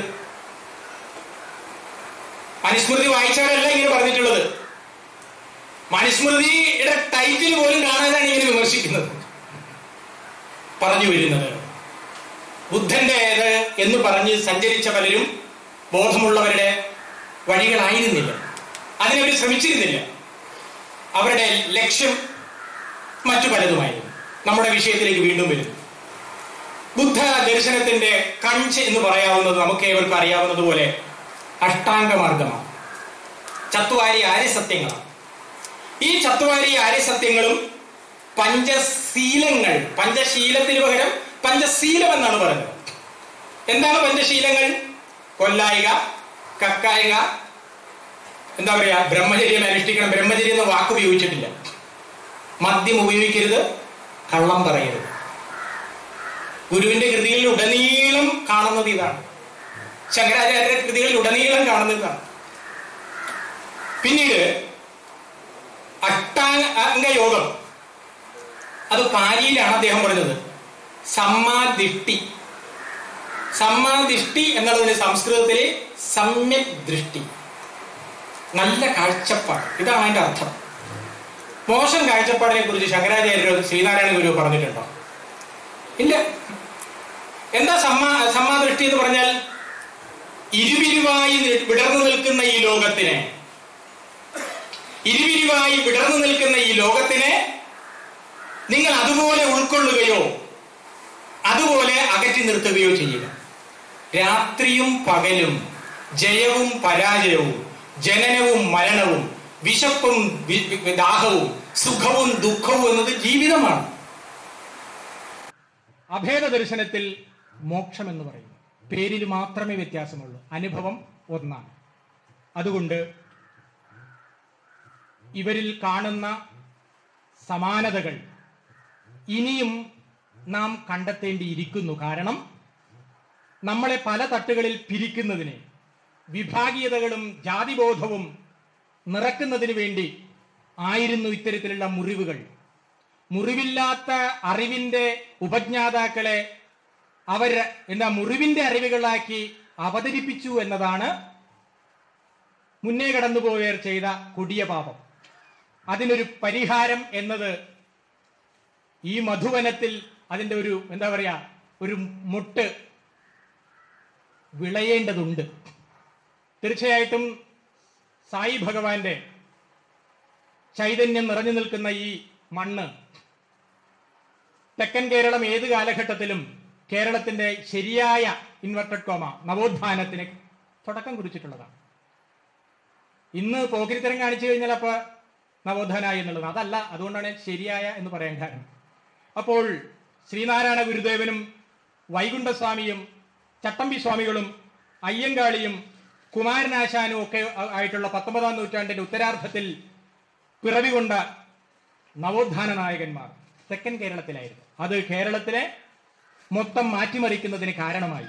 മനുസ്മൃതി വായിച്ചാലല്ല ഇങ്ങനെ പറഞ്ഞിട്ടുള്ളത് മനുസ്മൃതിയുടെ ടൈറ്റിൽ പോലും കാണാനാണ് ഇങ്ങനെ വിമർശിക്കുന്നത് പറഞ്ഞു വരുന്നത് ബുദ്ധന്റേത് എന്ന് പറഞ്ഞ് സഞ്ചരിച്ച പലരും ബോധമുള്ളവരുടെ വഴികളായിരുന്നില്ല അതിനവർ ശ്രമിച്ചിരുന്നില്ല അവരുടെ ലക്ഷ്യം മറ്റു പലതുമായിരുന്നു നമ്മുടെ വിഷയത്തിലേക്ക് വീണ്ടും വരുന്നു ബുദ്ധ ദർശനത്തിന്റെ കഞ്ച് എന്ന് പറയാവുന്നത് നമുക്ക് ഏവർക്കും അറിയാവുന്നതുപോലെ അഷ്ടാംഗ മാർഗമാണ് ചത്വാരി ആര്യസത്യങ്ങളാണ് ഈ ചത്വാരി ആര്യസത്യങ്ങളും പഞ്ചശീലങ്ങൾ പഞ്ചശീലത്തിന് പകരം പഞ്ചശീലം എന്നാണ് പറയുന്നത് എന്താണ് പഞ്ചശീലങ്ങൾ കൊല്ലായിക കക്കായിക എന്താ പറയാ ബ്രഹ്മചര്യം അനുഷ്ഠിക്കണം ബ്രഹ്മചര്യം എന്ന വാക്ക് ഉപയോഗിച്ചിട്ടില്ല മദ്യം ഉപയോഗിക്കരുത് കള്ളം പറയരുത് ഗുരുവിന്റെ കൃതികളിൽ ഉടനീളം കാണുന്നത് ഇതാണ് ശങ്കരാചാര്യ കൃതികളിൽ ഉടനീളം കാണുന്നത് ഇതാണ് പിന്നീട് അഷ്ടാംഗ യോഗം അത് പാലിയിലാണ് അദ്ദേഹം പറഞ്ഞത് സമ്മാദിഷ്ടി സമ്മാദിഷ്ടി എന്നുള്ളതിന് സംസ്കൃതത്തിലെ സമ്യക് ദൃഷ്ടി നല്ല കാഴ്ചപ്പാട് ഇതാണ് അതിന്റെ അർത്ഥം മോശം കാഴ്ചപ്പാടിനെ കുറിച്ച് ശങ്കരാചാര്യർ ശ്രീനാരായണ ഗുരു പറഞ്ഞിട്ടുണ്ടോ ഇല്ല എന്താ സമ്മാ സമ്മാദൃഷ്ടി എന്ന് പറഞ്ഞാൽ ഇരുപിരിവായി നി- വിടർന്നു നിൽക്കുന്ന ഈ ലോകത്തിനെ ഇരുപിരിവായി വിടർന്നു നിൽക്കുന്ന ഈ ലോകത്തിനെ നിങ്ങൾ അതുപോലെ ഉൾക്കൊള്ളുകയോ അതുപോലെ അകറ്റി നിർത്തുകയോ ചെയ്യുക രാത്രിയും പകലും ജയവും പരാജയവും ജനനവും മരണവും വിശപ്പും വി- വി- ദാഹവും സുഖവും ദുഃഖവും എന്നത് ജീവിതമാണ് അഭേദ ദർശനത്തിൽ മോക്ഷം എന്ന് പറയുന്നു പേരിൽ മാത്രമേ വ്യത്യാസമുള്ളൂ അനുഭവം ഒന്നാണ് അതുകൊണ്ട് ഇവരിൽ കാണുന്ന സമാനതകൾ ഇനിയും നാം കണ്ടെത്തേണ്ടിയിരിക്കുന്നു കാരണം നമ്മളെ പല തട്ടുകളിൽ പിരിക്കുന്നതിന് വിഭാഗീയതകളും ജാതിബോധവും നിറക്കുന്നതിന് വേണ്ടി ആയിരുന്നു ഇത്തരത്തിലുള്ള മുറിവുകൾ മുറിവില്ലാത്ത അറിവിന്റെ ഉപജ്ഞാതാക്കളെ അവർ എന്താ മുറിവിന്റെ അറിവുകളാക്കി അവതരിപ്പിച്ചു എന്നതാണ് മുന്നേ കടന്നുപോയവർ ചെയ്ത കൊടിയ പാപം അതിനൊരു പരിഹാരം എന്നത് ഈ മധുവനത്തിൽ അതിന്റെ ഒരു എന്താ പറയാ ഒരു മുട്ട് വിളയേണ്ടതുണ്ട് തീർച്ചയായിട്ടും സായി ഭഗവാന്റെ ചൈതന്യം നിറഞ്ഞു നിൽക്കുന്ന ഈ മണ്ണ് തെക്കൻ കേരളം ഏത് കാലഘട്ടത്തിലും കേരളത്തിന്റെ ശരിയായ ഇൻവെർട്ടഡ് കോമ നവോത്ഥാനത്തിന് തുടക്കം കുറിച്ചിട്ടുള്ളതാണ് ഇന്ന് പോക്കിരിത്തരം കാണിച്ചു കഴിഞ്ഞാൽ അപ്പൊ നവോത്ഥാനായി എന്നുള്ളത് അതല്ല അതുകൊണ്ടാണ് ശരിയായ എന്ന് പറയാൻ കാരണം അപ്പോൾ ശ്രീനാരായണ ഗുരുദേവനും വൈകുണ്ഠസ്വാമിയും ചട്ടമ്പി സ്വാമികളും അയ്യങ്കാളിയും കുമാരനാശാനും ഒക്കെ ആ- ആയിട്ടുള്ള പത്തൊമ്പതാം നൂറ്റാണ്ടിന്റെ ഉത്തരാർദ്ധത്തിൽ പിറവികൊണ്ട നവോത്ഥാന നായകന്മാർ തെക്കൻ കേരളത്തിലായിരുന്നു അത് കേരളത്തിലെ മൊത്തം മാറ്റിമറിക്കുന്നതിന് കാരണമായി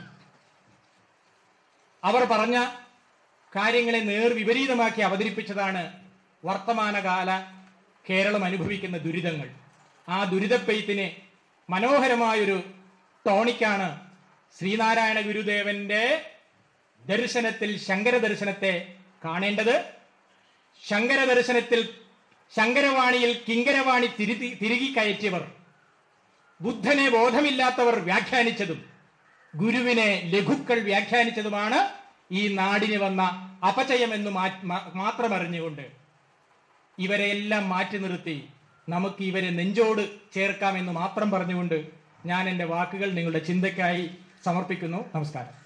അവർ പറഞ്ഞ കാര്യങ്ങളെ നേർ വിപരീതമാക്കി അവതരിപ്പിച്ചതാണ് വർത്തമാനകാല കേരളം അനുഭവിക്കുന്ന ദുരിതങ്ങൾ ആ ദുരിതപ്പെയ്ത്തിന് മനോഹരമായൊരു ടോണിക്കാണ് ശ്രീനാരായണ ഗുരുദേവന്റെ ദർശനത്തിൽ ശങ്കര ദർശനത്തെ കാണേണ്ടത് ശങ്കര ദർശനത്തിൽ ശങ്കരവാണിയിൽ കിങ്കരവാണി തിരുതി തിരുകി കയറ്റിയവർ ബുദ്ധനെ ബോധമില്ലാത്തവർ വ്യാഖ്യാനിച്ചതും ഗുരുവിനെ ലഘുക്കൾ വ്യാഖ്യാനിച്ചതുമാണ് ഈ നാടിന് വന്ന അപചയമെന്ന് മാ- മാ- മാത്രമറിഞ്ഞുകൊണ്ട് ഇവരെയെല്ലാം മാറ്റി നിർത്തി നമുക്ക് ഇവരെ നെഞ്ചോട് ചേർക്കാമെന്ന് മാത്രം പറഞ്ഞുകൊണ്ട് ഞാൻ എൻ്റെ വാക്കുകൾ നിങ്ങളുടെ ചിന്തയ്ക്കായി സമർപ്പിക്കുന്നു നമസ്കാരം